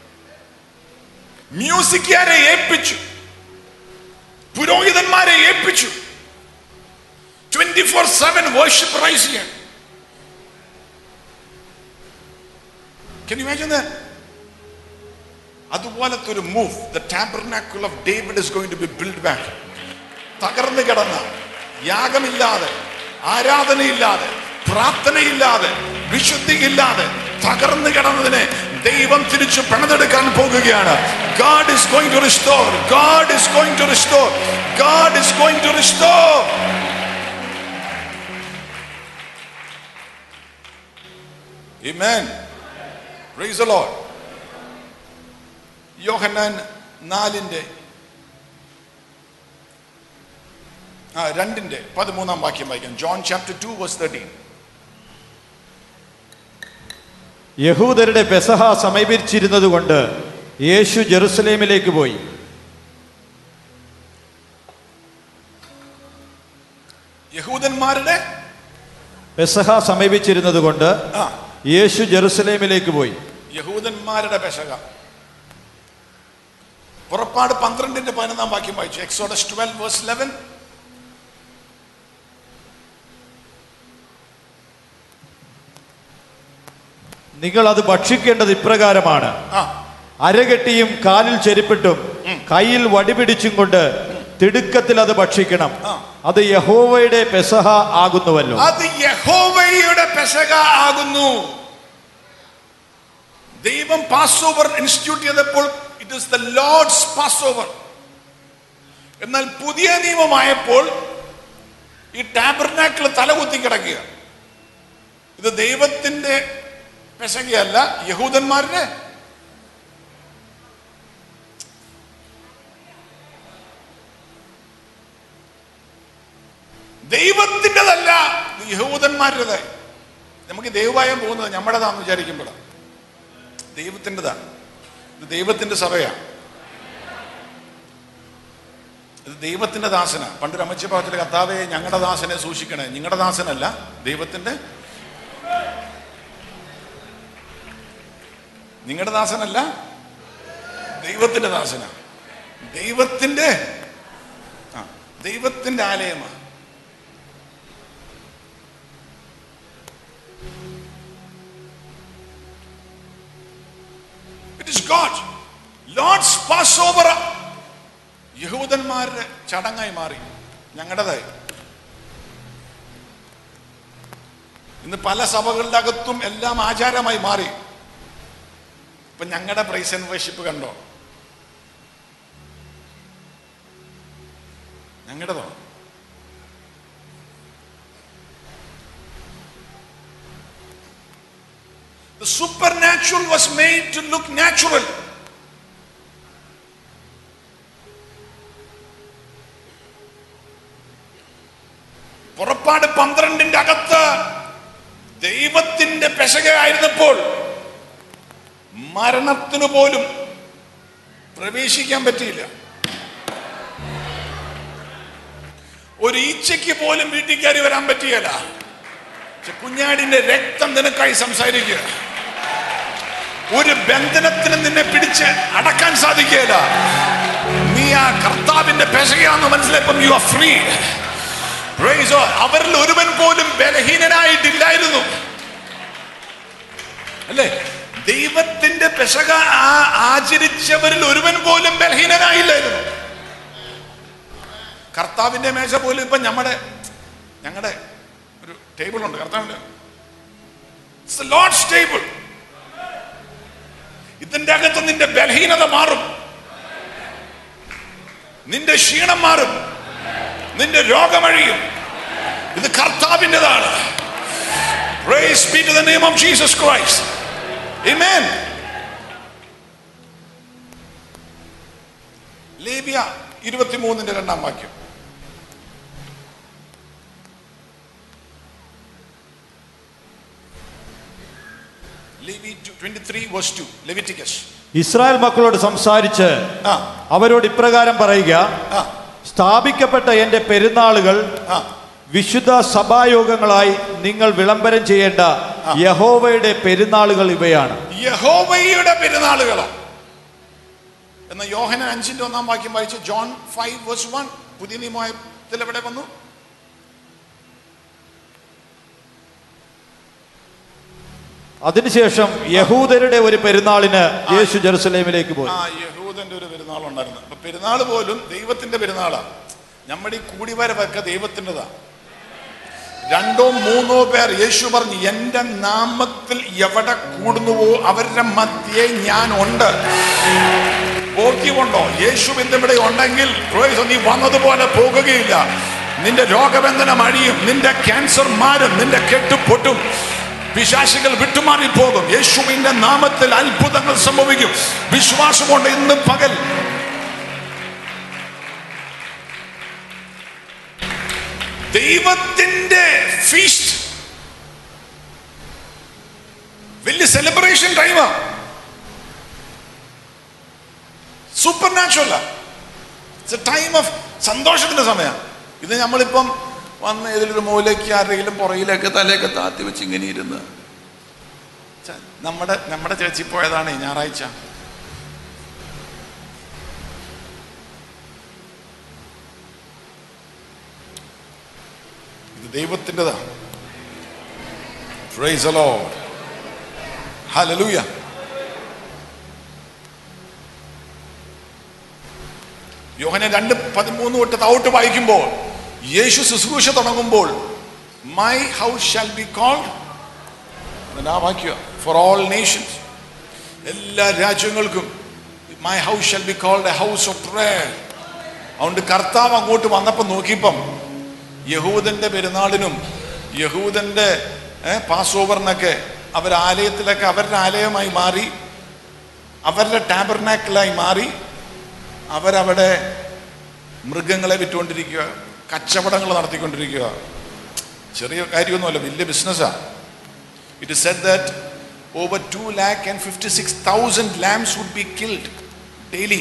മ്യൂസിക്കാരെ ഏൽപ്പിച്ചു പുരോഹിതന്മാരെ ഏൽപ്പിച്ചു twenty four seven worship raise ചെയ്യാൻ Can you imagine that? അതുപോലത്തെ ഒരു move the tabernacle of David is going to be build back തകർന്നു കിടന്ന യാഗമില്ലാതെ ആരാധനയില്ലാതെ പ്രാർത്ഥനയില്ലാതെ വിശുദ്ധിയില്ലാതെ തകർന്നു കിടന്നതിനെ ദൈവം തിരിച്ചു പണിതെടുക്കാൻ പോകുകയാണ് God is going to restore. God is going to restore. God is going to restore. Amen. Praise the Lord. യോഹന്നാൻ നാലിന്റെ ആ രണ്ടിന്റെ പതിമൂന്നാം വാക്യം വായിക്കാം John chapter two verse thirteen യഹൂദരുടെ പെസഹ സമീപിച്ചിരുന്നതുകൊണ്ട് യേശു ജെറുസലേമിലേക്ക് പോയി യഹൂദന്മാരുടെ പെസഹ സമീപിച്ചിരുന്നതുകൊണ്ട് ആ യേശു ജെറുസലേമിലേക്ക് പോയി യഹൂദന്മാരുടെ പെശക പുറപ്പാട് പന്ത്രണ്ടിന്റെ പതിനൊന്നാം വാക്യം വായിച്ചു എക്സോഡസ് ട്വൽവ് വേഴ്സ് ലെവൻ നിങ്ങൾ അത് ഭക്ഷിക്കേണ്ടത് ഇപ്രകാരമാണ് ആ അരകെട്ടിയും കാലിൽ ചെരുപ്പിട്ടും കയ്യിൽ വടിപിടിച്ചും കൊണ്ട് തിടുക്കത്തിൽ അത് ഭക്ഷിക്കണം ആ. അത് യഹോവയുടെ പെസഹ ആകുന്നുവല്ലോ അത് യഹോവയുടെ പെശക ആകുന്നു ദൈവം പാസ് ഓവർ ഇൻസ്റ്റിറ്റ്യൂട്ട് ചെയ്തപ്പോൾ it is the Lord's passover എന്നാൽ പുതിയ നിയമമായപ്പോൾ ഈ ടാബർനാക്കിൾ തലകുത്തി കിടക്കുക ഇത് ദൈവത്തിന്റെ പെശകയല്ല യഹൂദന്മാരുടെ ദൈവത്തിൻ്റെതല്ല ഇത് യഹൂദന്മാരുടേതായി നമുക്ക് ദൈവമായം പോകുന്നത് നമ്മുടേതാന്ന് വിചാരിക്കുമ്പോഴാണ് ദൈവത്തിൻ്റെതാണ് ഇത് ദൈവത്തിന്റെ സഭയാണ് ഇത് ദൈവത്തിന്റെ ദാസന പണ്ടൊരു അമ്മച്ചി ഭാഗത്തിലെ കർത്താവെ ഞങ്ങളുടെ ദാസനെ സൂക്ഷിക്കണേ നിങ്ങളുടെ ദാസനല്ല ദൈവത്തിന്റെ നിങ്ങളുടെ ദാസനല്ല ദൈവത്തിന്റെ ദാസന ദൈവത്തിന്റെ ആ ദൈവത്തിന്റെ ആലയമാണ് it is God Lord's passover യഹൂദന്മാരുടെ ചടങ്ങായി മാറി ഞങ്ങളുടേതായി ഇന്ന് പല സഭകളുടെ അകത്തും എല്ലാം ആചാരമായി മാറി ഇപ്പൊ ഞങ്ങളുടെ പ്രൈസ് ആൻഡ് വർഷിപ്പ് കണ്ടോ ഞങ്ങളുടേതോ The supernatural was made to look natural. പുറപ്പാട് പന്ത്രണ്ടിന്റെ അകത്ത് ദൈവത്തിന്റെ പെശകയായിരുന്നപ്പോൾ മരണത്തിനു പോലും പ്രവേശിക്കാൻ പറ്റിയില്ല ഒരു ഈച്ചയ്ക്ക് പോലും വീട്ടിൽ കയറി വരാൻ പറ്റിയല്ല പക്ഷെ കുഞ്ഞാടിന്റെ രക്തം നിനക്കായി സംസാരിക്കുക ഒരു ബന്ധനത്തിന് നിന്നെ പിടിച്ച് അടക്കാൻ സാധിക്കുകയില്ല നീ ആ കർത്താവിന്റെ പെശകയാന്ന് മനസ്സിലായപ്പം യു ആർ ഫ്രീ അവരിൽ ഒരുവൻ പോലും ബലഹീനനായിട്ടില്ലായിരുന്നു അല്ലേ ദൈവത്തിന്റെ പെശക ആ ആചരിച്ചവരിൽ ഒരുവൻ പോലും ബലഹീനനായില്ലായിരുന്നു കർത്താവിന്റെ മേശ പോലും ഇപ്പൊ നമ്മുടെ ഞങ്ങളുടെ ഒരു ടേബിൾ ഉണ്ട് കർത്താവിന്റെ ലോഡ്സ് ടേബിൾ ഇതിന്റെ അകത്ത് നിന്റെ ബലഹീനത മാറും നിന്റെ ക്ഷീണം മാറും നിന്റെ രോഗമഴിയും ഇത് കർത്താവിൻ്റെതാണ് Praise be to the name of Jesus Christ. Amen. ലേബിയ ഇരുപത്തിമൂന്നിന്റെ രണ്ടാം വാക്യം ലേവി 23 verse 2 ലെവിറ്റിക്കസ് ഇസ്രായേൽ മക്കളോട് സംസാരിച്ച് ആ അവരോട് ഇപ്രകാരം പറയുക ആ സ്ഥാപിക്കപ്പെട്ട എൻ്റെ പെരുന്നാളുകൾ ആ വിശുദ്ധ സഭായോഗങ്ങളായി നിങ്ങൾ വിളംബരം ചെയ്യേണ്ട യഹോവയുടെ പെരുന്നാളുകൾ ഇവയാണ് യഹോവയുടെ പെരുന്നാളുകളോ എന്ന യോഹനൻ അഞ്ചിന്റെ ഒന്നാം വാക്യം വായിച്ചു ജോൺ ഫൈവ് വേഴ്സ് വൺ പുതിയ നിയമത്തിൽ എവിടെ വന്നു അതിനുശേഷം യഹൂദരുടെ ഒരു പെരുന്നാളിന് യേശു ജെറുസലേമിലേക്ക് പോയി ആ യഹൂദന്റെ ഒരു പെരുന്നാൾ ഉണ്ടായിരുന്നു അപ്പൊ പെരുന്നാൾ പോലും ദൈവത്തിന്റെ പെരുന്നാളാ നമ്മുടെ ഈ കൂടിവരവൊക്കെ ദൈവത്തിൻ്റെതാ രണ്ടോ മൂന്നോ പേർ യേശു പറഞ്ഞു എന്റെ നാമത്തിൽ എവിടെ കൂടുന്നുവോ അവരുടെ മധ്യേ ഞാൻ ഉണ്ട് ബോധ്യമുണ്ടോ യേശുവിന്റെ ഇവിടെ ഉണ്ടെങ്കിൽ praise the- നീ വന്നതുപോലെ പോകുകയില്ല നിന്റെ രോഗബന്ധനം അഴിയും നിന്റെ ക്യാൻസർ മാറും നിന്റെ കെട്ട് പൊട്ടും പിശാശികൾ വിട്ടുമാറി പോകും യേശുവിന്റെ നാമത്തിൽ അത്ഭുതങ്ങൾ സംഭവിക്കും വിശ്വാസമുണ്ട് ഇന്ന് പകൽ ദൈവത്തിന്റെ ഫീസ്റ്റ് വലിയ സെലിബ്രേഷൻ ടൈമാ supernatural it's a time of സന്തോഷത്തിന്റെ സമയം ഇത് നമ്മളിപ്പം വന്ന് ഏതിലൊരു മൂലയ്ക്ക് ആരുടെയും പുറയിലൊക്കെ തലയൊക്കെ താത്തി വെച്ച് ഇങ്ങനെ ഇരുന്ന് ച- നമ്മുടെ നമ്മുടെ ചേച്ചി പോയതാണ് ഈ ഞായറാഴ്ച ഇത് ദൈവത്തിൻ്റെതാണ് Praise the Lord. Hallelujah. യോഹന രണ്ട് പതിമൂന്ന് തൊട്ട് തൗട്ട് വായിക്കുമ്പോൾ യേശു ശുശ്രൂഷ തുടങ്ങുമ്പോൾ my house shall be called ആ വാക്യ ഫോർ ഓൾ നേഷൻസ് എല്ലാ രാജ്യങ്ങൾക്കും my house shall be called a house of prayer അതുകൊണ്ട് കർത്താവ് അങ്ങോട്ട് വന്നപ്പോൾ നോക്കിയപ്പം യഹൂദന്റെ പെരുന്നാളിനും യഹൂദന്റെ പാസ് ഓവറിനൊക്കെ അവർ ആലയത്തിലൊക്കെ അവരുടെ ആലയമായി മാറി അവരുടെ ടാബർനാക്കിലായി മാറി അവരവിടെ മൃഗങ്ങളെ വിറ്റുകൊണ്ടിരിക്കുക കച്ചവടങ്ങൾ നടത്തിക്കൊണ്ടിരിക്കുക ചെറിയ കാര്യമൊന്നുമല്ല വലിയ ബിസിനസ്സാണ് it said that over two lakh and fifty six thousand lambs would be killed daily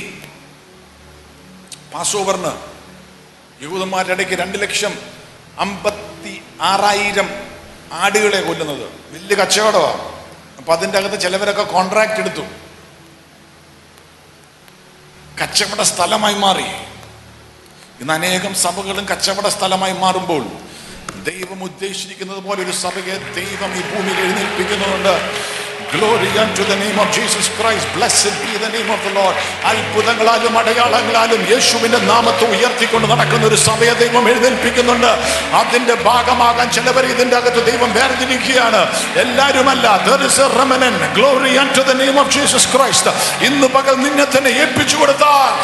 പാസ് ഓവറിന് യഹൂദന്മാരുടെ ഇടയ്ക്ക് രണ്ട് ലക്ഷം അമ്പത്തി ആറായിരം ആടുകളെ കൊല്ലുന്നത് വലിയ കച്ചവടമാണ് അപ്പൊ അതിൻ്റെ അകത്ത് ചിലവരൊക്കെ കോൺട്രാക്ട് എടുത്തു കച്ചവട സ്ഥലമായി മാറി ഇന്ന് അനേകം സഭകളും കച്ചവട സ്ഥലമായി മാറുമ്പോൾ ദൈവം ഉദ്ദേശിച്ചിരിക്കുന്നത് പോലെ ഒരു സഭയെ ദൈവം ഈ ഭൂമിയിൽ എഴുന്നേൽപ്പിക്കുന്നുണ്ട് Glory unto the name of Jesus Christ. Blessed be the name of the Lord. അത്ഭുതങ്ങളാലും അടയാളങ്ങളാലും യേശുവിന്റെ നാമത്തെ ഉയർത്തിക്കൊണ്ട് നടക്കുന്ന ഒരു സഭയെ ദൈവം എഴുന്നേൽപ്പിക്കുന്നുണ്ട് അതിന്റെ ഭാഗമാകാൻ ചിലവർ ഇതിന്റെ അകത്ത് ദൈവം വേർതിരിക്കുകയാണ് എല്ലാരുമല്ല There is a remnant. Glory unto the name of Jesus Christ. ഇന്ന് പകൽ നിന്നെ തന്നെ ഏൽപ്പിച്ചു കൊടുത്താൽ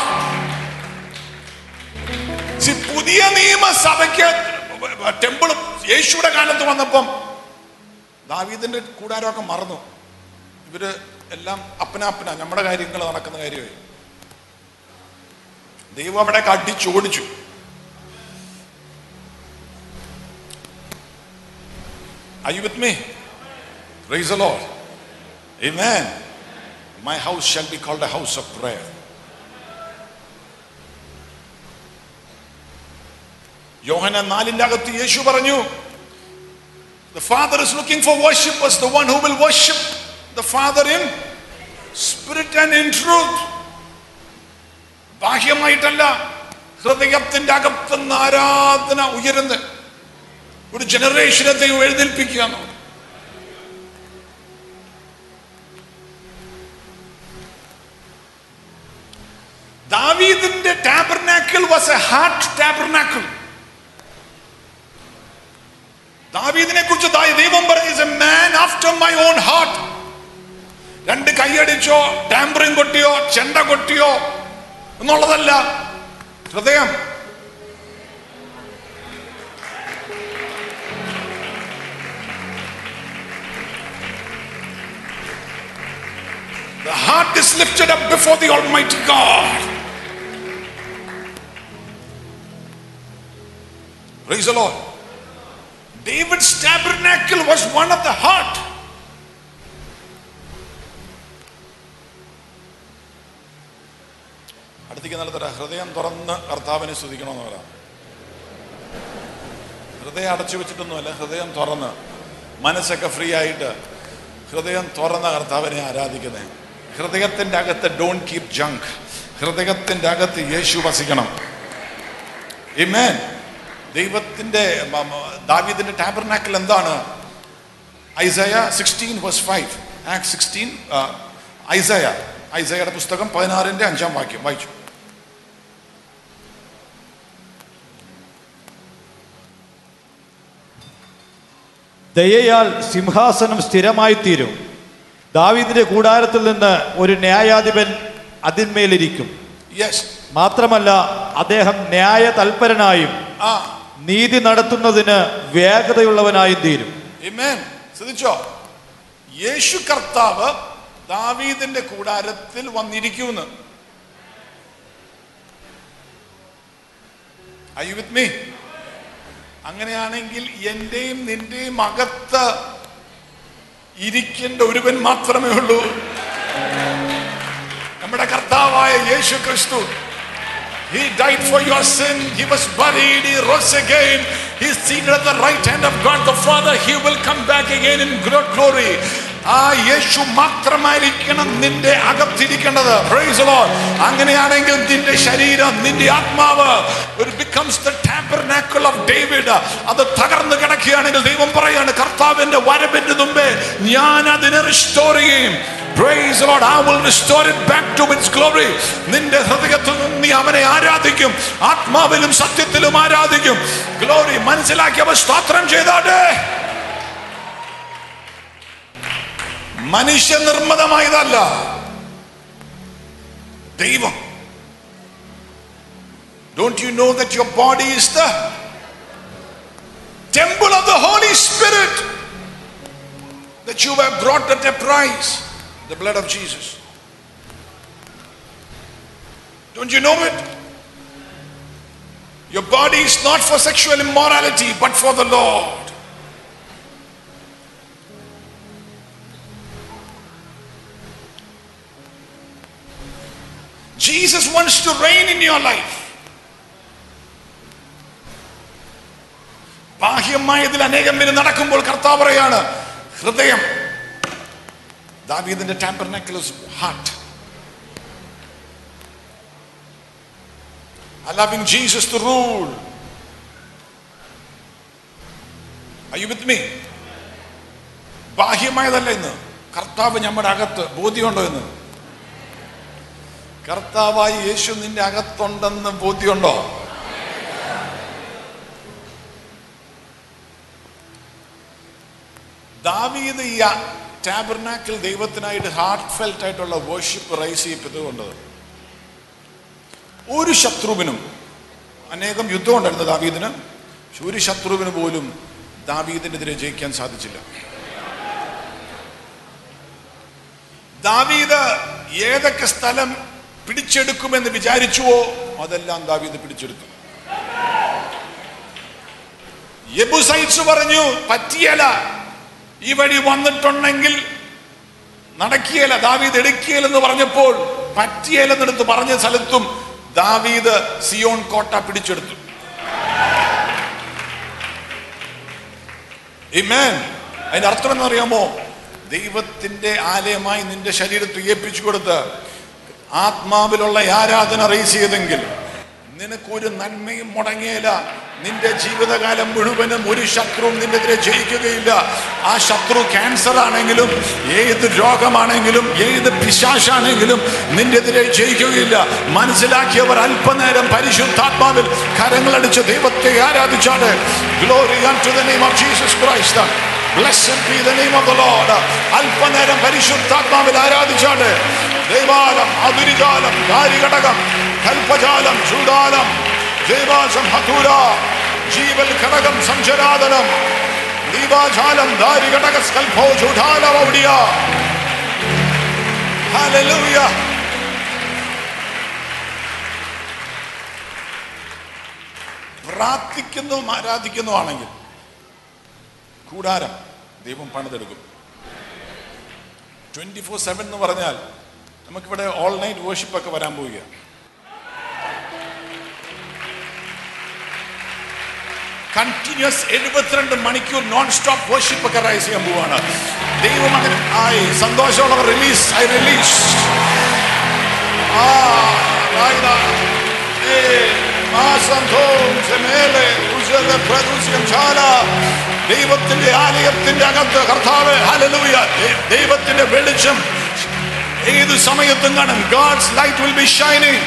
See, പുതിയ നിയമസഭയ്ക്ക് ടെമ്പിൾ യേശുയുടെ കാലത്ത് വന്നപ്പം ദാവീദിന്റെ കൂടാരമൊക്കെ മറന്നു ഇവര് എല്ലാം അപ്പന അപ്പന നമ്മുടെ കാര്യങ്ങൾ നടക്കുന്ന കാര്യമായി ദൈവം അവിടെ കടിച്ചോടിച്ചു Are you with me? Praise the Lord. Amen. My house shall be called a house of prayer. യോഹന നാലിന്റെ അകത്ത് യേശു പറഞ്ഞു The Father is looking for worshippers, the one who will worship the Father in spirit and in truth. ബാഹ്യമായിട്ടല്ല ഹൃദയത്തിന്റെ അകത്തുനിന്ന് ആരാധന ഉയരുന്ന ഒരു ജനറേഷനെ ദൈവം എഴുന്നേൽപ്പിക്കുക എന്നുള്ളത്. ദാവീദിന്റെ tabernacle was a heart tabernacle ദാവീദിനെ കുറിച്ച് ദൈവം പറഞ്ഞു a man after my own heart രണ്ട് കൈയടിച്ചോ ടാമ്പറിങ് കൊട്ടിയോ ചെണ്ട കൊട്ടിയോ എന്നുള്ളതല്ല ഹൃദയം The heart is lifted up before the Almighty God. Praise the Lord. David's tabernacle was one of the heart. അടുത്തേക്ക് നല്ല തരാം ഹൃദയം തുറന്ന് കർത്താവിനെ സ്തുതിക്കണമെന്ന് പറയാം ഹൃദയം അടച്ചു വെച്ചിട്ടൊന്നുമല്ല ഹൃദയം തുറന്ന് മനസ്സൊക്കെ ഫ്രീ ആയിട്ട് ഹൃദയം തുറന്ന കർത്താവിനെ ആരാധിക്കുന്നത് ഹൃദയത്തിന്റെ അകത്ത് ഡോൺ കീപ് ജങ്ക് ഹൃദയത്തിന്റെ അകത്ത് യേശു വസിക്കണം Amen. ദൈവത്തിന്റെ മ- മ- ദാവീദിന്റെ ടാബർനാക്കിൽ എന്താണ് Isaiah sixteen verse five act sixteen Isaiah ഐസയുടെ പുസ്തകം പതിനാറിന്റെ അഞ്ചാം വാക്യം വായിച്ചു ദയയാൽ സിംഹാസനം സ്ഥിരമായി തീരും ദാവീദിന്റെ കൂടാരത്തിൽ നിന്ന് ഒരു ന്യായാധിപൻ അതിന്മേലിരിക്കും യെസ് മാത്രമല്ല അദ്ദേഹം ന്യായ തൽപരനായും ആ നീതി നടത്തുന്നതിന് വേഗതയുള്ളവനായും തീരും Amen. ശ്രദ്ധിച്ചോ യേശു കർത്താവ് ദാവീദിന്റെ കൂടാരത്തിൽ വന്നിരിക്കുന്നു Are you with me? അങ്ങനെയാണെങ്കിൽ എന്റെയും നിന്റെയും അകത്ത് ഇരിക്കേണ്ട ഒരുവൻ മാത്രമേ ഉള്ളൂ നമ്മുടെ കർത്താവായ യേശു ക്രിസ്തു He died for your sin. He was buried. He rose again. He is seated at the right hand of God the Father. He will come back again in great glory. ആ യേശു മാത്രമായിരിക്കണം നിന്റെ അകത്തിരിക്കേണ്ടത് Praise the Lord. അങ്ങനെയാണെങ്കിൽ നിന്റെ ശരീരം നിന്റെ ആത്മാവ് ഒരു becomes the tabernacle of David അത് തകർന്നു കിടക്കുകയാണെങ്കിൽ ദൈവം പറയാണ് കർത്താവിന്റെ വരവിന്റെ മുമ്പേ ഞാൻ അതിനെ റിസ്റ്റോർ ചെയ്യും Praise the Lord. I will restore it back to its glory. നിന്റെ ഹൃദയത്തിൽ നിന്ന് നീ അവനെ ആരാധിക്കും ആത്മാവിലും സത്യത്തിലും ആരാധിക്കും ഗ്ലോറി മനസ്സിലാക്കിയവ സ്തോത്രം ചെയ്താട്ടെ മനുഷ്യ നിർമ്മിതമായതല്ല ദൈവം Don't you know that your body is the temple of the Holy Spirit? That you were brought at a price, the blood of Jesus. Don't you know it? Your body is not for sexual immorality, but for the Lord. Jesus wants to reign in your life. ബാഹ്യമായതിൽ അനേകം പേര് നടക്കുമ്പോൾ കർത്താവ് പറയാണ് ഹൃദയം ദാവീദിന്റെ tabernacles heart allowing Jesus to rule. Are you with me? ബാഹ്യമായതല്ല ഇന്ന് കർത്താവ് നമ്മുടെ അകത്ത് ബോധ്യമുണ്ടോ എന്ന് കർത്താവായി യേശു നിന്റെ അകത്തുണ്ടെന്ന് ബോധ്യമുണ്ടോ ദാവീദ് ഈ ടാബർനാക്കിൽ ദൈവത്തിനായിട്ട് ഹാർട്ട് ഫെൽറ്റ് ആയിട്ടുള്ള വേർഷിപ്പ് റൈസ് ചെയ്യപ്പെട്ടതുകൊണ്ട് ഒരു ശത്രുവിനും അനേകം യുദ്ധം ഉണ്ടായിരുന്നു ദാവീദിന് പക്ഷെ ഒരു ശത്രുവിന് പോലും ദാവീദിനെതിരെ ജയിക്കാൻ സാധിച്ചില്ല ദാവീദ് ഏതൊക്കെ സ്ഥലം പിടിച്ചെടുക്കുമെന്ന് വിചാരിച്ചുവോ അതെല്ലാം ദാവീദ് പിടിച്ചെടുത്തു യെബുസൈറ്റ്സ് പറഞ്ഞു പറ്റിയല ഈ വഴി വന്നിട്ടുണ്ടെങ്കിൽ നടക്കിയല ദാവീദ് എടുക്കിയലെന്ന് പറഞ്ഞപ്പോൾ പറ്റിയലെന്നെടുത്ത് പറഞ്ഞ സ്ഥലത്തും ദാവീദ് സിയോൺ കോട്ട പിടിച്ചെടുത്തു Amen. അതിന്റെ അർത്ഥം എന്നറിയാമോ ദൈവത്തിന്റെ ആലയമായി നിന്റെ ശരീരത്തെ ഏൽപ്പിച്ചു കൊടുത്ത് ആത്മാവിലുള്ള ആരാധന റേസ് ചെയ്തെങ്കിൽ നിനക്കൊരു നന്മയും മുടങ്ങിയില്ല നിന്റെ ജീവിതകാലം മുഴുവനും ഒരു ശത്രുവും നിന്നെതിരെ ജയിക്കുകയില്ല ആ ശത്രു ക്യാൻസർ ആണെങ്കിലും ഏത് രോഗമാണെങ്കിലും ഏത് പിശാശാണെങ്കിലും നിന്നെതിരെ ജയിക്കുകയില്ല മനസ്സിലാക്കിയവർ അല്പനേരം പരിശുദ്ധാത്മാവിൽ കരങ്ങളടിച്ച് ദൈവത്തെ ആരാധിച്ചാണ് glory to the name of Jesus Christ Blessed be the name of the Lord. അല്പനേരം പരിശുദ്ധാത്മാവിൽ ആരാധിച്ചാണ് ദൈവാലം അതിരിജാലം ധാരിഘടകം കൽപ്പജാലം ചൂടാലം ദൈവാസം ഹതൂര ജീവൽ ഘടകം സഞ്ചരാതനം ദീപാജാലം ധാരിഘടക സ്കൽഭോ ചൂടാലമൗടിയ Hallelujah. പ്രാർത്ഥിക്കുന്നതും ആരാധിക്കുന്നതുമാണെങ്കിൽ കൂടാരം ദൈവം പണിതെടുക്കും ട്വന്റി ഫോർ സെവൻ എന്ന് പറഞ്ഞാൽ നമുക്കിവിടെ ഓൾ നൈറ്റ് വേർഷിപ്പ് ഒക്കെ വരാൻ പോവുകയാണ് കണ്ടിന്യൂസ് എഴുപത്തിരണ്ട് മണിക്കൂർ നോൺ സ്റ്റോപ്പ് വേർഷിപ്പ് ഒക്കെ റൈസ് ചെയ്യാൻ പോവാണ് ദൈവം അങ്ങനെ ആയി സന്തോഷമുള്ളവർ റിലീസ് ഐ റിലീസ് ആ വായന ഏ മാസന്ധോം സെമേലെ ഉസല പ്രദൂസ്യം ചാല ദൈവത്തിന്റെ ആലയത്തിന്റെ അകത്ത് കർത്താവ് ഹല്ലേലൂയ ദൈ- ദൈവത്തിന്റെ വെളിച്ചം ഏത് സമയത്തും കാണും God's light will be shining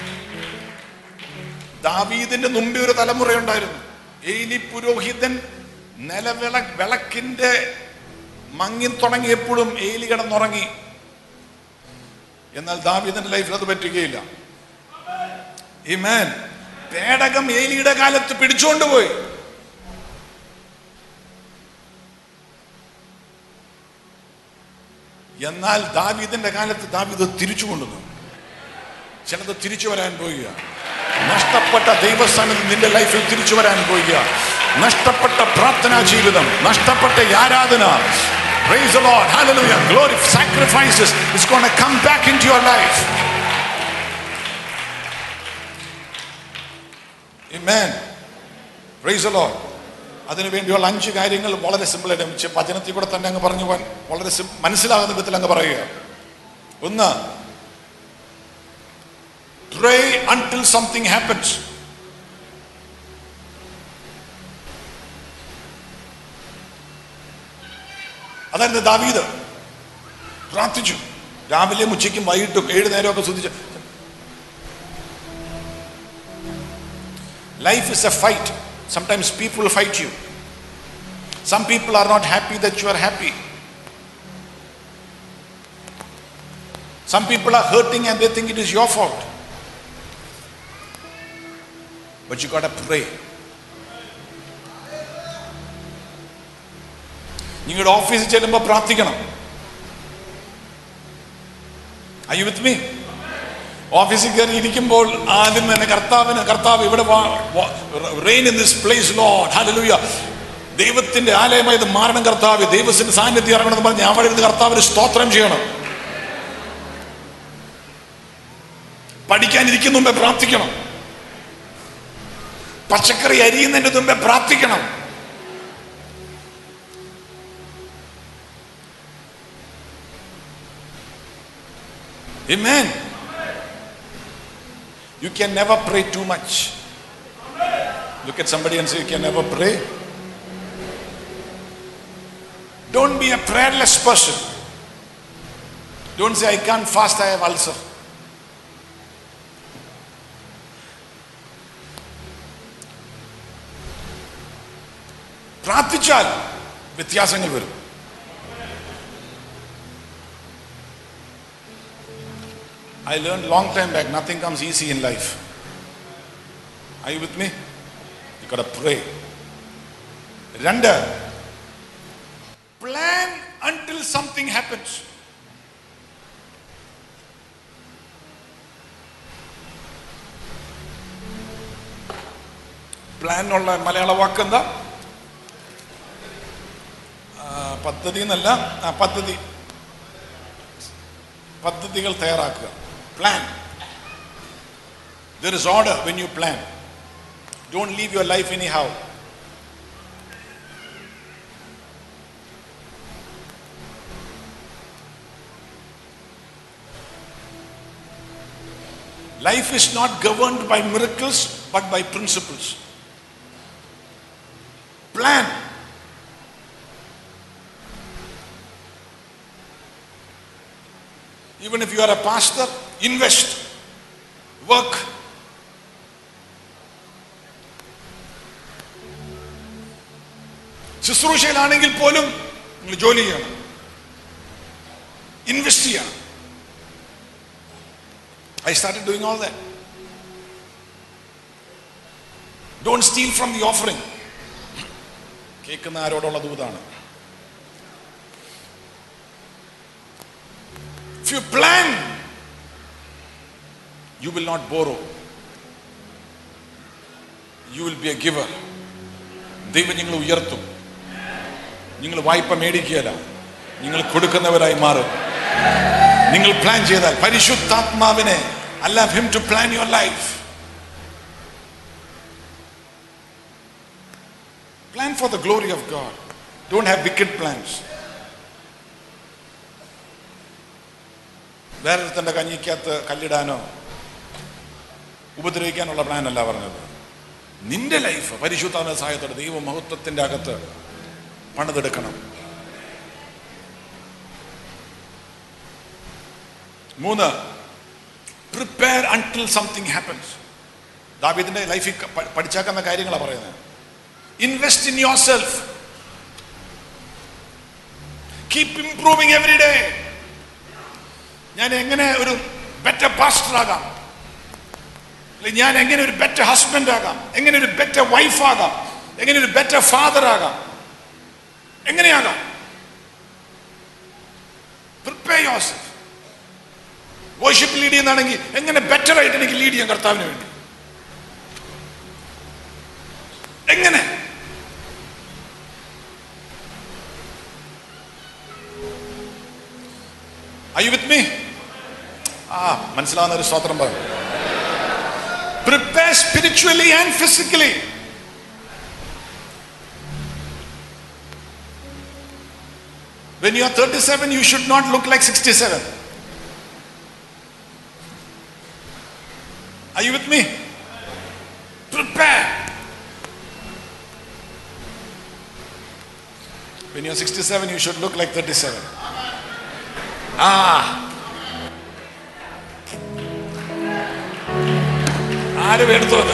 ദാവീദിന്റെ മുമ്പേ ഒരു തലമുറ ഉണ്ടായിരുന്നു ഏലി പുരോഹിതൻ നിലവിള വിളക്കിന്റെ മങ്ങി തുടങ്ങിയപ്പോഴും ഏലി കിടന്നുറങ്ങി എന്നാൽ ദാവീദിന്റെ ലൈഫിൽ അത് പറ്റുകയില്ല ഇമേൻ പേടകം ഏലിയുടെ കാലത്ത് പിടിച്ചുകൊണ്ടുപോയി എന്നാൽ ദാവീദിന്റെ കാലത്ത് ദാവീദ് തിരിച്ചു കൊണ്ടുവന്നു ചിലത് തിരിച്ചു വരാൻ പോവുക നഷ്ടപ്പെട്ട ദൈവസ്ഥാനത്ത് നിന്റെ ലൈഫിൽ തിരിച്ചു വരാൻ പോവുക നഷ്ടപ്പെട്ട പ്രാർത്ഥനാ ജീവിതം നഷ്ടപ്പെട്ട ആരാധന Praise the Lord. Hallelujah. Glory, sacrifices is going to come back into your life. Amen. Praise the Lord. അതിനു വേണ്ടിയുള്ള അഞ്ച് കാര്യങ്ങൾ വളരെ സിമ്പിൾ ആയിട്ട് വചനത്തിൽ കൂടെ തന്നെ അങ്ങ് പറഞ്ഞു പോകാൻ വളരെ sim- മനസ്സിലാകുന്ന വിധത്തിൽ അങ്ങ് പറയുക ഒന്ന് pray until something happens അതായിരുന്നു ദാവീദ് പ്രാർത്ഥിച്ചു രാവിലെയും ഉച്ചയ്ക്കും വൈകിട്ടും ഏഴ് നേരമൊക്കെ ശ്രദ്ധിച്ചു life is a fight sometimes people fight you some people are not happy that you are happy some people are hurting and they think it is your fault but you got a pray നിങ്ങളുടെ ഓഫീസിൽ ചെല്ലുമ്പോൾ പ്രാർത്ഥിക്കണം അയ്യോ with me ഓഫീസിൽ കയറി ഇരിക്കുമ്പോൾ ആദ്യം തന്നെ കർത്താവിന് കർത്താവ് ഇവിടെ rain in this place Lord hallelujah ദൈവത്തിന്റെ ആലയമായി ഇത് മാറണം കർത്താവ് ദൈവത്തിന്റെ സാന്നിധ്യം ഇറങ്ങണമെന്ന് പറഞ്ഞ് അവിടെ ഇരുന്ന് കർത്താവിന് സ്തോത്രം ചെയ്യണം പഠിക്കാനിരിക്കുന്ന മുമ്പേ പ്രാർത്ഥിക്കണം പച്ചക്കറി അരിയുന്നതിന്റെ മുമ്പേ പ്രാർത്ഥിക്കണം Amen. You can never pray too much. Look at somebody and say, You can never pray. Don't be a prayerless person. Don't say, I can't fast, I have ulcer. പ്രാർത്ഥിച്ചാൽ വ്യത്യാസങ്ങൾ വരും I learned long time back, nothing comes easy in life. Are you with me? You gotta pray. രണ്ട് plan until something happens. Plan ഉള്ള മലയാള വാക്കെന്താ ആ, പദ്ധതി എന്നല്ല ആ, പദ്ധതി പദ്ധതികൾ തയ്യാറാക്കുക plan there is order when you plan don't leave your life anyhow Life is not governed by miracles but by principles. Plan. Even if you are a pastor, invest, work. ശുശ്രൂഷയിലാണെങ്കിൽ പോലും നിങ്ങൾ ജോലി ചെയ്യണം invest ചെയ്യണം I started doing all that don't steal from the offering കേൾക്കുന്ന ആരോടുള്ള ദൂതാണ് If you plan, you will not borrow. You will be a giver. ദൈവം നിങ്ങൾ ഉയർത്തും നിങ്ങൾ വായ്പ മേടിക്കുകയല്ല നിങ്ങൾ കൊടുക്കുന്നവരായി മാറും നിങ്ങൾ പ്ലാൻ ചെയ്താൽ പരിശുദ്ധാത്മാവിനെ അല്ല him to plan your life plan for the glory of God don't have wicked plans വേറെ തന്റെ കഞ്ഞിക്കകത്ത് കല്ലിടാനോ ഉപദ്രവിക്കാനുള്ള പ്ലാൻ അല്ല പറഞ്ഞത് നിന്റെ ലൈഫ് പരിശുദ്ധാന സഹായത്തോടെ ദൈവ മഹത്വത്തിന്റെ അകത്ത് പണിതെടുക്കണം മൂന്ന് പ്രിപ്പയർ അൺടിൽ സംതിങ് ഹാപ്പൻസ് ദാവീദിന്റെ ലൈഫിൽ പഠിച്ചാക്കുന്ന കാര്യങ്ങളാണ് പറയുന്നത് invest in yourself keep improving every day ഞാൻ എങ്ങനെ ഒരു ബെറ്റർ പാസ്റ്റർ ആകാം അല്ലെങ്കിൽ ഞാൻ എങ്ങനെ ഒരു ബെറ്റർ ഹസ്ബൻഡ് ആകാം എങ്ങനെ ഒരു ബെറ്റർ വൈഫ് ആകാം എങ്ങനെ ഒരു ബെറ്റർ ഫാദർ ആകാം എങ്ങനെയാകാം പ്രിപ്പയർ യോസഫ് വർഷിപ്പ് ലീഡ് ചെയ്യുന്നതാണെങ്കിൽ എങ്ങനെ ബെറ്റർ ആയിട്ട് എനിക്ക് ലീഡ് ചെയ്യാം കർത്താവിന് വേണ്ടി എങ്ങനെ Are you with me? ആ മനസ്സിലാവുന്ന ഒരു സ്തോത്രം പറയും prepare spiritually and physically When you are 37, you should not look like 67. Are you with me? Prepare. When you're 67, you should look like 37. Ah. ആരും എടുത്തു അത്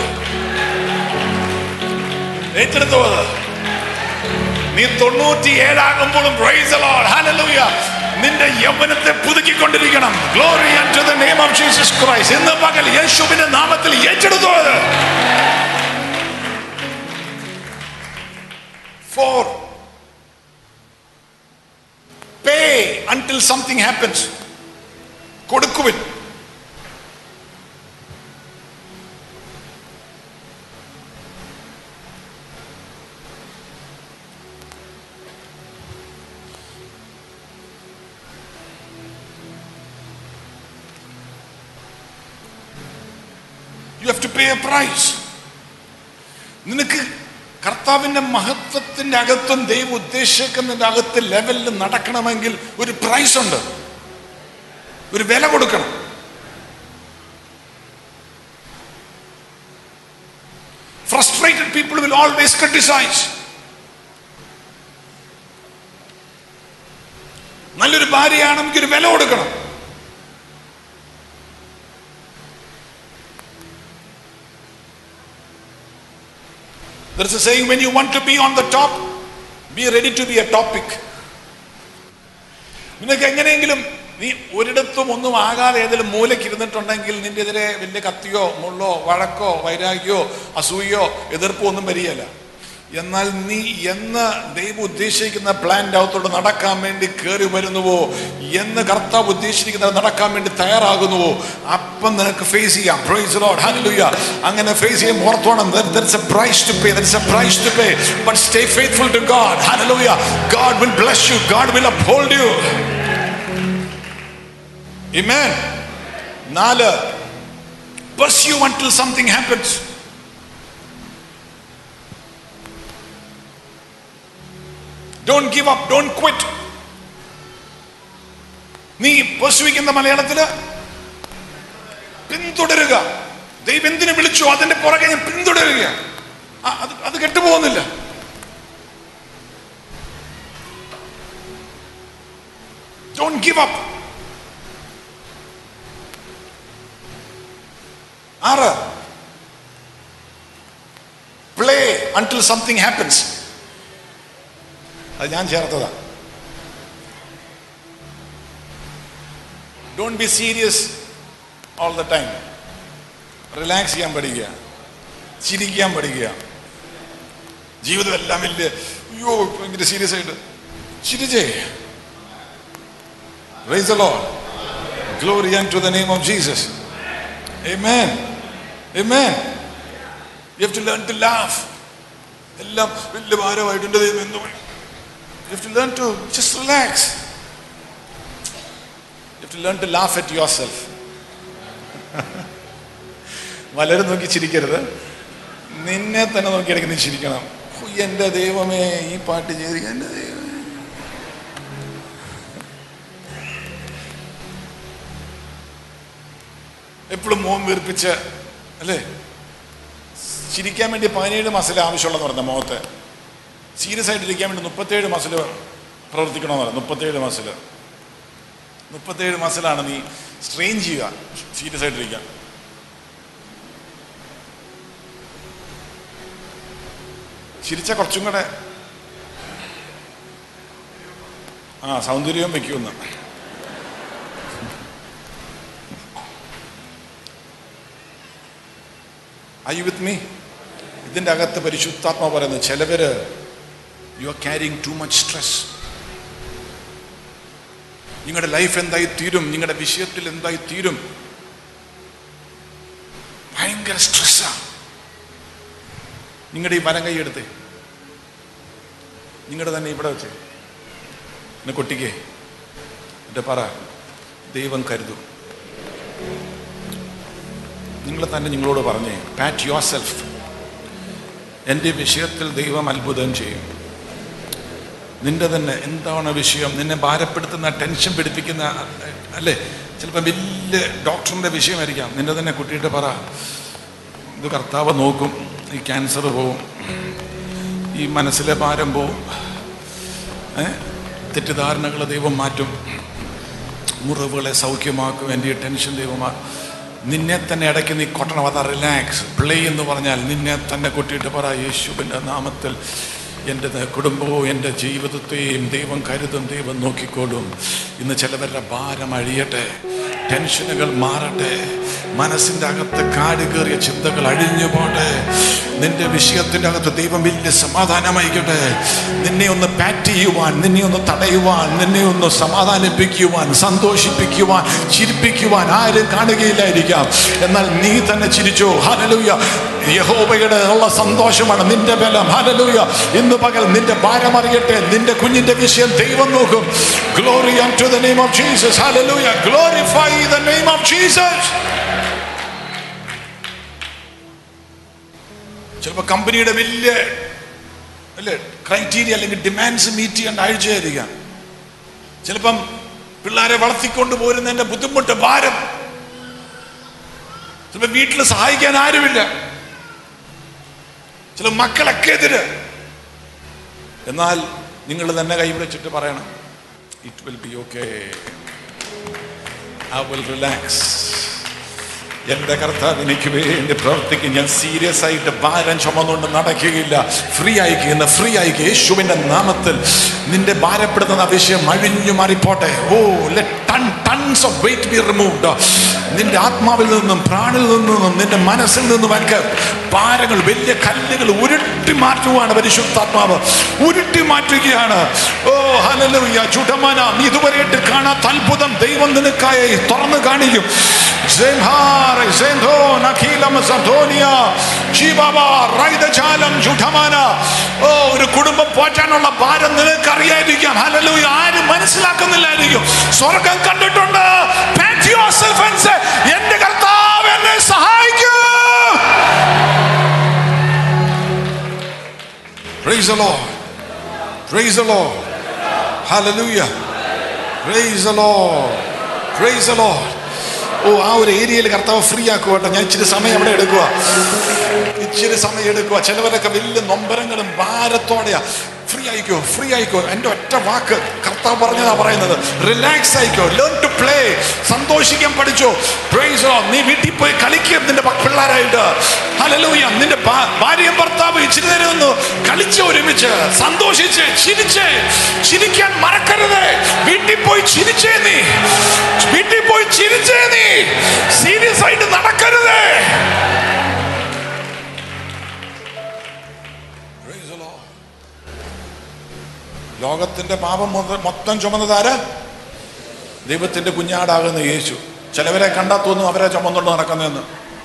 ഏറ്റെടുത്തു അത് നീ തൊണ്ണൂറ്റി ഏഴാകുമ്പോഴും praise the Lord. Hallelujah. നിന്റെ യൗവനത്തെ പുതുക്കിക്കൊണ്ടിരിക്കണം glory to the name of Jesus Christ ഇന്ന് പകൽ യേശുവിന്റെ നാമത്തിൽ ഏറ്റെടുത്തു അത് for pay until something happens കൊടുക്കുവിൻ you have to pay a price നിനക്ക് കർത്താവിന്റെ മഹത്വത്തിന്റെ അകത്തും ദൈവം ഉദ്ദേശിക്കുന്നതിന്റെ അകത്ത് ലെവലിൽ നടക്കണമെങ്കിൽ ഒരു പ്രൈസ് ഉണ്ട് ഒരു വില കൊടുക്കണം frustrated people will always criticise നല്ലൊരു ഭാര്യയാണെങ്കിൽ ഒരു വില കൊടുക്കണം There is a saying when you want to be on the top, be ready to be a topic. നിനക്ക് എങ്ങനെയെങ്കിലും നീ ഒരിടത്തും ഒന്നും ആകാതെ ഏതെങ്കിലും മൂലയ്ക്ക് ഇരുന്നിട്ടുണ്ടെങ്കിൽ നിന്റെ എതിരെ വലിയ കത്തിയോ മുള്ളോ വഴക്കോ വൈരാഗ്യോ അസൂയോ എതിർപ്പോ ഒന്നും വരികയല്ല എന്നാൽ നീ എന്ന് ദൈവം ഉദ്ദേശിക്കുന്ന പ്ലാന്റെ അകത്തോട് നടക്കാൻ വേണ്ടി കയറി വരുന്നുവോ എന്ന് കർത്താവ് ഉദ്ദേശിക്കുന്നത് നടക്കാൻ വേണ്ടി തയ്യാറാകുന്നുവോ അപ്പം നിനക്ക് ഫേസ് ചെയ്യാം പ്രൈസ് ലോർഡ് ഹല്ലേലൂയ അങ്ങനെ ഫേസ് ചെയ്യാൻ ഓർത്തോണം there is a price to pay there is a price to pay but stay faithful to God hallelujah God will bless you God will uphold you amen നാല് pursue until something happens don't give up don't quit നീ പശുവിക്കുന്ന മലയാളത്തില് പിന്തുടരുക ദൈവം എന്തിനു വിളിച്ചു അതിന്റെ പുറകെ ഞാൻ പിന്തുടരുക ആ, അത് അത് കെട്ടുപോകുന്നില്ല ഡോണ്ട് ഗിവ് അപ്പ് ആറ് പ്ലേ അൺടിൽ സംതിങ് ഹാപ്പൻസ് അത് ഞാൻ ചേർത്തതാ don't be serious all the time relax ചെയ്യാൻ പഠിക്കുക ചിരിക്കാൻ പഠിക്കുക ജീവിതം എല്ലാം വലിയ അയ്യോ ഭയങ്കര സീരിയസ് ആയിട്ട് ചിരിച്ചേ raise the Lord. Glory unto the name of Jesus. Amen. Amen. You have to learn to laugh. എല്ലാം വലിയ ഭാരമായിട്ട് എൻ്റെ ദൈവം എന്തോ You have to learn to just relax. You have to learn to laugh at yourself. പലരും നോക്കി ചിരിക്കരുത് നിന്നെ തന്നെ നോക്കിയിടയ്ക്ക് നീ ചിരിക്കണം ഹോ, എൻ്റെ ദൈവമേ ഈ പാട്ട് ചെയ്ത് എൻ്റെ ദൈവമേ എപ്പോഴും മോൻ വീർപ്പിച്ച് അല്ലേ ചിരിക്കാൻ വേണ്ടി പതിനേഴ് മസിൽ ആവശ്യമുള്ളതെന്ന് പറഞ്ഞ മുഖത്ത് സീരിയസ് ആയിട്ട് ഇരിക്കാൻ വേണ്ടി മുപ്പത്തേഴ് മസിൽ പ്രവർത്തിക്കണമെന്ന് പറയാം മുപ്പത്തേഴ് മസിൽ മുപ്പത്തേഴ് മസിലാണ് നീ സ്ട്രെയിൻ ചെയ്യുക സീരിയസ് ആയിട്ടിരിക്കാൻ ചിരിച്ച കുറച്ചും കൂടെ ആ സൗന്ദര്യവും വെക്കുമെന്ന് ഐ വിത്ത് മീ ഇതിൻ്റെ അകത്ത് പരിശുദ്ധാത്മ പറയുന്നത് ചിലവര് you are carrying too much stress നിങ്ങളുടെ ലൈഫ് എന്തായി തീരും നിങ്ങളുടെ വിഷയത്തിൽ എന്തായി തീരും ഭയങ്കര സ്ട്രെസ്സാ നിങ്ങളുടെ ഈ വരം കൈ എടുത്ത് നിങ്ങളുടെ തന്നെ ഇവിടെ വെച്ച് എന്നെ കൊട്ടിക്കേ എന്നിട്ട് പറ ദൈവം കരുതും നിങ്ങൾ തന്നെ നിങ്ങളോട് പറഞ്ഞേ പാറ്റ് യുവർ സെൽഫ് എൻ്റെ വിഷയത്തിൽ ദൈവം അത്ഭുതം ചെയ്യും നിന്റെ തന്നെ എന്താണ് വിഷയം നിന്നെ ഭാരപ്പെടുത്തുന്ന ടെൻഷൻ പിടിപ്പിക്കുന്ന അല്ലേ ചിലപ്പോൾ വലിയ ഡോക്ടറിൻ്റെ വിഷയമായിരിക്കാം നിന്റെ തന്നെ കുട്ടിയിട്ട് പറ ഇത് കർത്താവ് നോക്കും ഈ ക്യാൻസർ പോവും ഈ മനസ്സിലെ ഭാരം പോവും ഏ? തെറ്റിദ്ധാരണകൾ ദൈവം മാറ്റും മുറിവുകളെ സൗഖ്യമാക്കും എൻ്റെ ഈ ടെൻഷൻ ദൈവമാക്കും നിന്നെ തന്നെ ഇടയ്ക്ക് നീ കൊട്ടണം അതാ റിലാക്സ് പ്ലേ എന്ന് പറഞ്ഞാൽ നിന്നെ തന്നെ കൊട്ടിയിട്ട് പറ യേശുവിൻ്റെ നാമത്തിൽ എൻ്റെ ത- കുടുംബവും എൻ്റെ ജീവിതത്തെയും ദൈവം കരുതും ദൈവം നോക്കിക്കോളും ഇന്ന് ചിലവരുടെ ഭാരം അഴിയട്ടെ ടെൻഷനുകൾ മാറട്ടെ മനസ്സിൻ്റെ അകത്ത് കാട് കയറിയ ചിന്തകൾ അഴിഞ്ഞു പോട്ടെ നിന്റെ വിഷയത്തിൻ്റെ അകത്ത് ദൈവം വലിയ സമാധാനമായിക്കട്ടെ നിന്നെ ഒന്ന് പാറ്റ് ചെയ്യുവാൻ നിന്നെ ഒന്ന് തടയുവാൻ നിന്നെ ഒന്ന് സമാധാനിപ്പിക്കുവാൻ സന്തോഷിപ്പിക്കുവാൻ ചിരിപ്പിക്കുവാൻ ആരും കാണുകയില്ലായിരിക്കാം എന്നാൽ നീ തന്നെ ചിരിച്ചോ ഹലലൂയ യഹോബയുടെ ഉള്ള സന്തോഷമാണ് നിന്റെ ബലം ഹലലൂയ ഇന്ന് പകൽ നിന്റെ ഭാരം അറിയട്ടെ നിന്റെ കുഞ്ഞിന്റെ വിഷയം ദൈവം നോക്കും glory to the name of Jesus hallelujah glorify the name of Jesus ചിലപ്പോൾ കമ്പനിയുടെ വലിയ അല്ലേ ക്രൈറ്റീരിയ അല്ലെങ്കിൽ ഡിമാൻഡ്സ് മീറ്റ് ചെയ്യേണ്ട ആഴ്ചയായിരിക്കാം ചിലപ്പം പിള്ളേരെ വളർത്തിക്കൊണ്ട് പോരുന്നതിന്റെ ബുദ്ധിമുട്ട് ഭാരം ചിലപ്പോൾ വീട്ടിൽ സഹായിക്കാൻ ആരുമില്ല ചില മക്കളൊക്കെ എതിര് എന്നാൽ നിങ്ങൾ തന്നെ കൈപിടിച്ചിട്ട് പറയണം it will be okay I will relax എന്റെ കർത്താവ് എനിക്ക് വേണ്ടി പ്രവർത്തിക്കും ഞാൻ സീരിയസ് ആയിട്ട് ഭാരം ചുമന്നുകൊണ്ട് നടക്കുകയില്ല ഫ്രീ ആയിക്കുന്ന ഫ്രീ ആയിക്കുക യേശുവിന്റെ നാമത്തിൽ നിന്റെ ഭാരപ്പെടുത്തുന്ന ആ വിഷയം അഴിഞ്ഞു മാറിപ്പോട്ടെ ഓ ton tons of weight be removed നിന്റെ ആത്മാവിൽ നിന്നും പ്രാണിൽ നിന്നും നിന്റെ മനസ്സിൽ നിന്നും എനിക്ക് ഭാരങ്ങൾ വലിയ കല്ലുകൾ ഉരുട്ടി മാറ്റുവാണ് പരിശുദ്ധാത്മാവ് ഉരുട്ടി മാറ്റുകയാണ് ഓ ഹലലുയ ചുടമന നീ ഇതുവരെയായിട്ട് കാണാത്ത അത്ഭുതം ദൈവം നിനക്കായി തുറന്നു കാണിക്കും Zemhar, Zendon, Akilam, Santonia, Chibaba, റൈതജാലം ചുഠമാന ഓ ഒരു കുടുംബം പോറ്റാനുള്ള ഭാരം നിനക്ക് അറിയായിരിക്കാം ഹലലൂയ ആരും മനസ്സിലാക്കുന്നില്ലായിരിക്കും സ്വർഗം കണ്ടിട്ടുണ്ട് Pat yourself and say, എന്റെ കർത്താവ് എന്നെ സഹായിക്കൂ Praise the Lord. Praise the Lord. Hallelujah. Praise the Lord. Praise the Lord. ഓ ആ ഒരു ഏരിയയിൽ കർത്താവ് ഫ്രീ ആക്കുവട്ടെ ഞാൻ ഇച്ചിരി സമയം അവിടെ എടുക്കുക ഇച്ചിരി സമയം എടുക്കുക ചിലവരൊക്കെ വലിയ നൊമ്പരങ്ങളും ഭാരത്തോടെയാ ഫ്രീ ആയിക്കോ ഫ്രീ ആയിക്കോ എൻ്റെ ഒറ്റ വാക്ക് കർത്താവ് പറഞ്ഞതാ പറയുന്നത് റിലാക്സ് ആയിക്കോ ലേൺ ടു പ്ലേ സന്തോഷിക്കാൻ പഠിച്ചോ പ്രൈസ് നീ വീട്ടിൽ പോയി കളിക്കും നിന്റെ മക്ക- പിള്ളേരായിട്ട് ഹല്ലേലൂയ നിന്റെ ഭാ- ഭാര്യയും ഭർത്താവ് ഇച്ചിരി നേരം ഒന്ന് കളിച്ച് ഒരുമിച്ച് സന്തോഷിച്ച് ചിരിച്ച് ചിരിക്കാൻ മറക്കരുത് വീട്ടിൽ പോയി ചിരിച്ചേ നീ വീട്ടിൽ പോയി ചിരിച്ചേ നീ സീരിയസ് ആയിട്ട് നടക്കരുത് Praise the Lord. ലോകത്തിന്റെ പാപം മൊത്ത- മൊത്തം ചുമന്നത് ആര് ദൈവത്തിന്റെ കുഞ്ഞാടാകുന്ന യേശു ചിലവരെ കണ്ടാൽ തോന്നും അവരെ ചുമന്നുകൊണ്ട് നടക്കുന്നതെന്ന്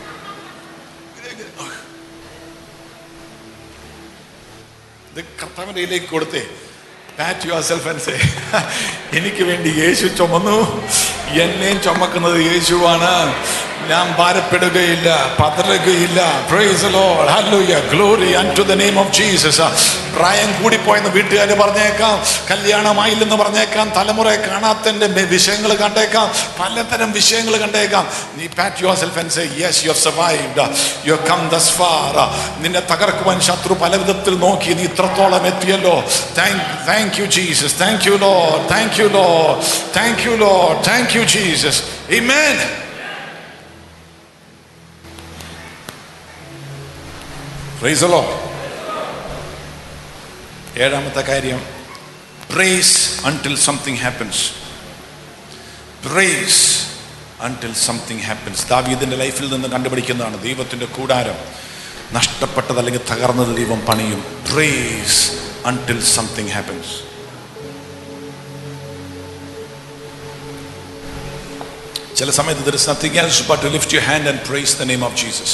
ഇത് കർത്താവിന്റെ കയ്യിലേക്ക് കൊടുത്തേ pat yourself and say എനിക്ക് വേണ്ടി യേശു ചുമന്നു എന്നെയും ചുമക്കുന്നത് യേശുവാണ് ഞാൻ ഭാരപ്പെടുകയില്ല പതറുകയില്ല praise Lord hallelujah glory unto the name of Jesus പ്രായം കൂടിപ്പോയെന്ന് വീട്ടുകാർ പറഞ്ഞേക്കാം കല്യാണമായില്ലെന്ന് പറഞ്ഞേക്കാം തലമുറയെ കാണാത്തതിന്റെ വിഷയങ്ങൾ കണ്ടേക്കാം പലതരം വിഷയങ്ങൾ കണ്ടേക്കാം നീ pat yourself and say yes you survived you come this far നിന്നെ തകർക്കുവാൻ ശത്രു പല വിധത്തിൽ നോക്കി നീ ഇത്രത്തോളം എത്തിയല്ലോ thank thank U Jesus thank you Lord thank you Lord thank you Lord thank U Jesus Amen. Praise the Lord. ഏഴാമത്തെ കാര്യം praise until something happens praise until something happens ദാവീദിന്റെ ലൈഫിൽ നിന്ന് കണ്ടുപിടിക്കുന്നതാണ് ദൈവത്തിന്റെ കൂടാരം നഷ്ടപ്പെട്ടത് അല്ലെങ്കിൽ തകർന്നത് ദൈവം പണിയും പ്രേസ് അൺടിൽ സംതിങ് ഹാപ്പൻസ് ചില സമയത്ത് there is nothing else but to lift your hand and praise the name of Jesus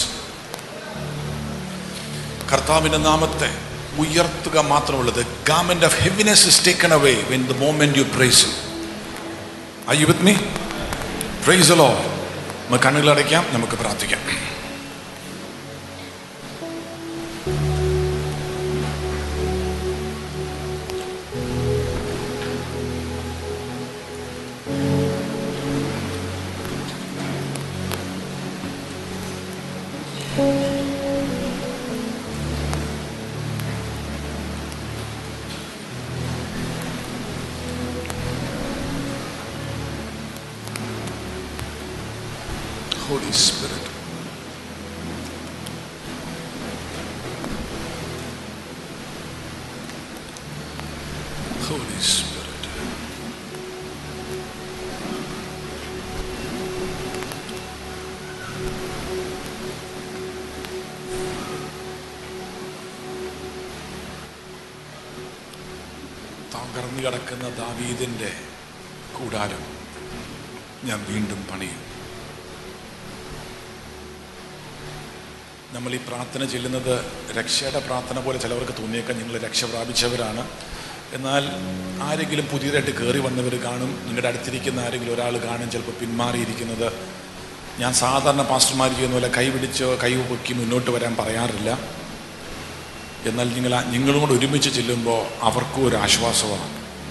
കർത്താവിന്റെ നാമത്തെ ഉയർത്തുക മാത്രമുള്ളത് garment of heaviness is taken away when the moment you praise I you with me praise Lord നമുക്ക് കണ്ണുകളടയ്ക്കാം നമുക്ക് പ്രാർത്ഥിക്കാം Holy Spirit. Holy Spirit. തകർന്നു കിടക്കുന്ന ദാവീദിന്റെ കൂടാരം ഞാൻ വീണ്ടും പണിയും നമ്മൾ ഈ പ്രാർത്ഥന ചെല്ലുന്നത് രക്ഷയുടെ പ്രാർത്ഥന പോലെ ചിലവർക്ക് തോന്നിയേക്കാൻ നിങ്ങൾ രക്ഷ പ്രാപിച്ചവരാണ് എന്നാൽ ആരെങ്കിലും പുതിയതായിട്ട് കയറി വന്നവർ കാണും നിങ്ങളുടെ അടുത്തിരിക്കുന്ന ആരെങ്കിലും ഒരാൾ കാണും ചിലപ്പോൾ പിന്മാറിയിരിക്കുന്നത് ഞാൻ സാധാരണ പാസ്റ്റർമാർ ചെയ്യുന്ന പോലെ കൈ പിടിച്ചോ കൈ പൊക്കി മുന്നോട്ട് വരാൻ പറയാറില്ല എന്നാൽ നിങ്ങൾ നിങ്ങളും കൂടെ ഒരുമിച്ച് ചെല്ലുമ്പോൾ അവർക്കും ഒരു ആശ്വാസമാണ്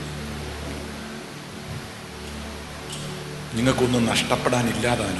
നിങ്ങൾക്കൊന്നും നഷ്ടപ്പെടാനില്ലാതാനോ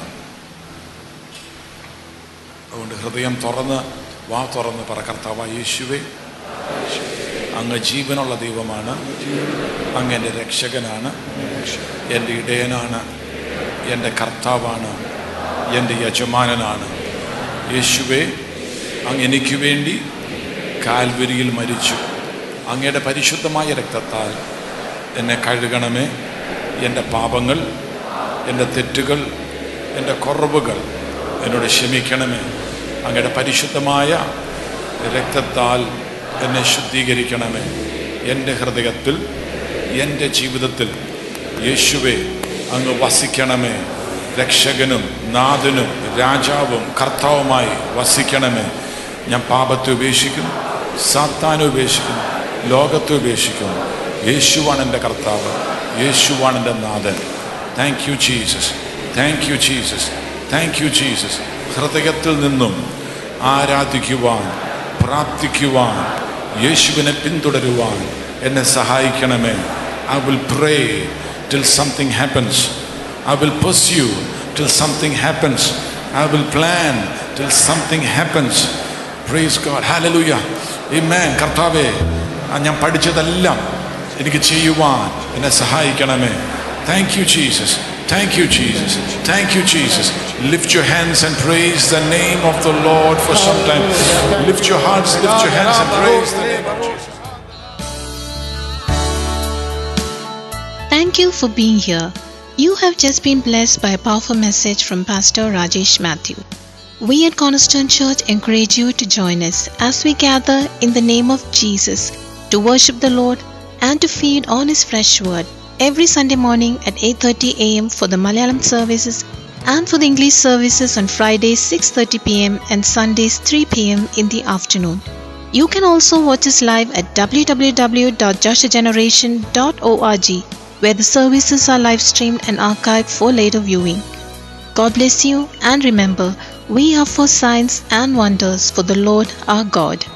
അതുകൊണ്ട് ഹൃദയം തുറന്ന് വാ തുറന്ന് പറ കർത്താവ യേശുവേ അങ്ങ് ജീവനുള്ള ദൈവമാണ് അങ്ങ് എൻ്റെ രക്ഷകനാണ് എൻ്റെ ഇടയനാണ് എൻ്റെ കർത്താവാണ് എൻ്റെ യജമാനനാണ് യേശുവേ അങ്ങ് എനിക്ക് വേണ്ടി കാൽവരിയിൽ മരിച്ചു അങ്ങയുടെ പരിശുദ്ധമായ രക്തത്താൽ എന്നെ കഴുകണമേ എൻ്റെ പാപങ്ങൾ എൻ്റെ തെറ്റുകൾ എൻ്റെ കുറവുകൾ എന്നോട് ക്ഷമിക്കണമേ അങ്ങയുടെ പരിശുദ്ധമായ രക്തത്താൽ എന്നെ ശുദ്ധീകരിക്കണമേ എൻ്റെ ഹൃദയത്തിൽ എൻ്റെ ജീവിതത്തിൽ യേശുവെ അങ്ങ് വസിക്കണമേ രക്ഷകനും നാഥനും രാജാവും കർത്താവുമായി വസിക്കണമേ ഞാൻ പാപത്തെ ഉപേക്ഷിക്കുന്നു സാത്താനെ ഉപേക്ഷിക്കുന്നു ലോകത്തെ ഉപേക്ഷിക്കുന്നു യേശുവാണ് എൻ്റെ കർത്താവ് യേശുവാണ് എൻ്റെ നാഥൻ thank U Jesus thank U Jesus thank U Jesus ഹൃദയത്തിൽ നിന്നും ആരാധിക്കുവാൻ പ്രാർത്ഥിക്കുവാൻ യേശുവിനെ പിന്തുടരുവാൻ എന്നെ സഹായിക്കണമേ I will pray till something happens I will pursue till something happens I will plan till something happens praise God hallelujah amen കർത്താവേ ആ ഞാൻ പഠിച്ചതെല്ലാം എനിക്ക് ചെയ്യുവാൻ എന്നെ സഹായിക്കണമേ താങ്ക് യു ജീസസ് Thank you, Jesus. Thank you, Jesus. Lift your hands and praise the name of the Lord for some time. Lift your hearts, lift your hands and praise the name of Jesus. Thank you for being here. You have just been blessed by a powerful message from Pastor Rajesh Matthew. We at Cornerstone Church encourage you to join us as we gather in the name of Jesus to worship the Lord and to feed on his fresh word every Sunday morning at 8:30 a.m. for the Malayalam services and for the English services on Fridays 6:30 p.m. and Sundays 3 p.m. in the afternoon. You can also watch us live at www.joshageneration.org where the services are live streamed and archived for later viewing. God bless you and remember, we are for signs and wonders for the Lord our God.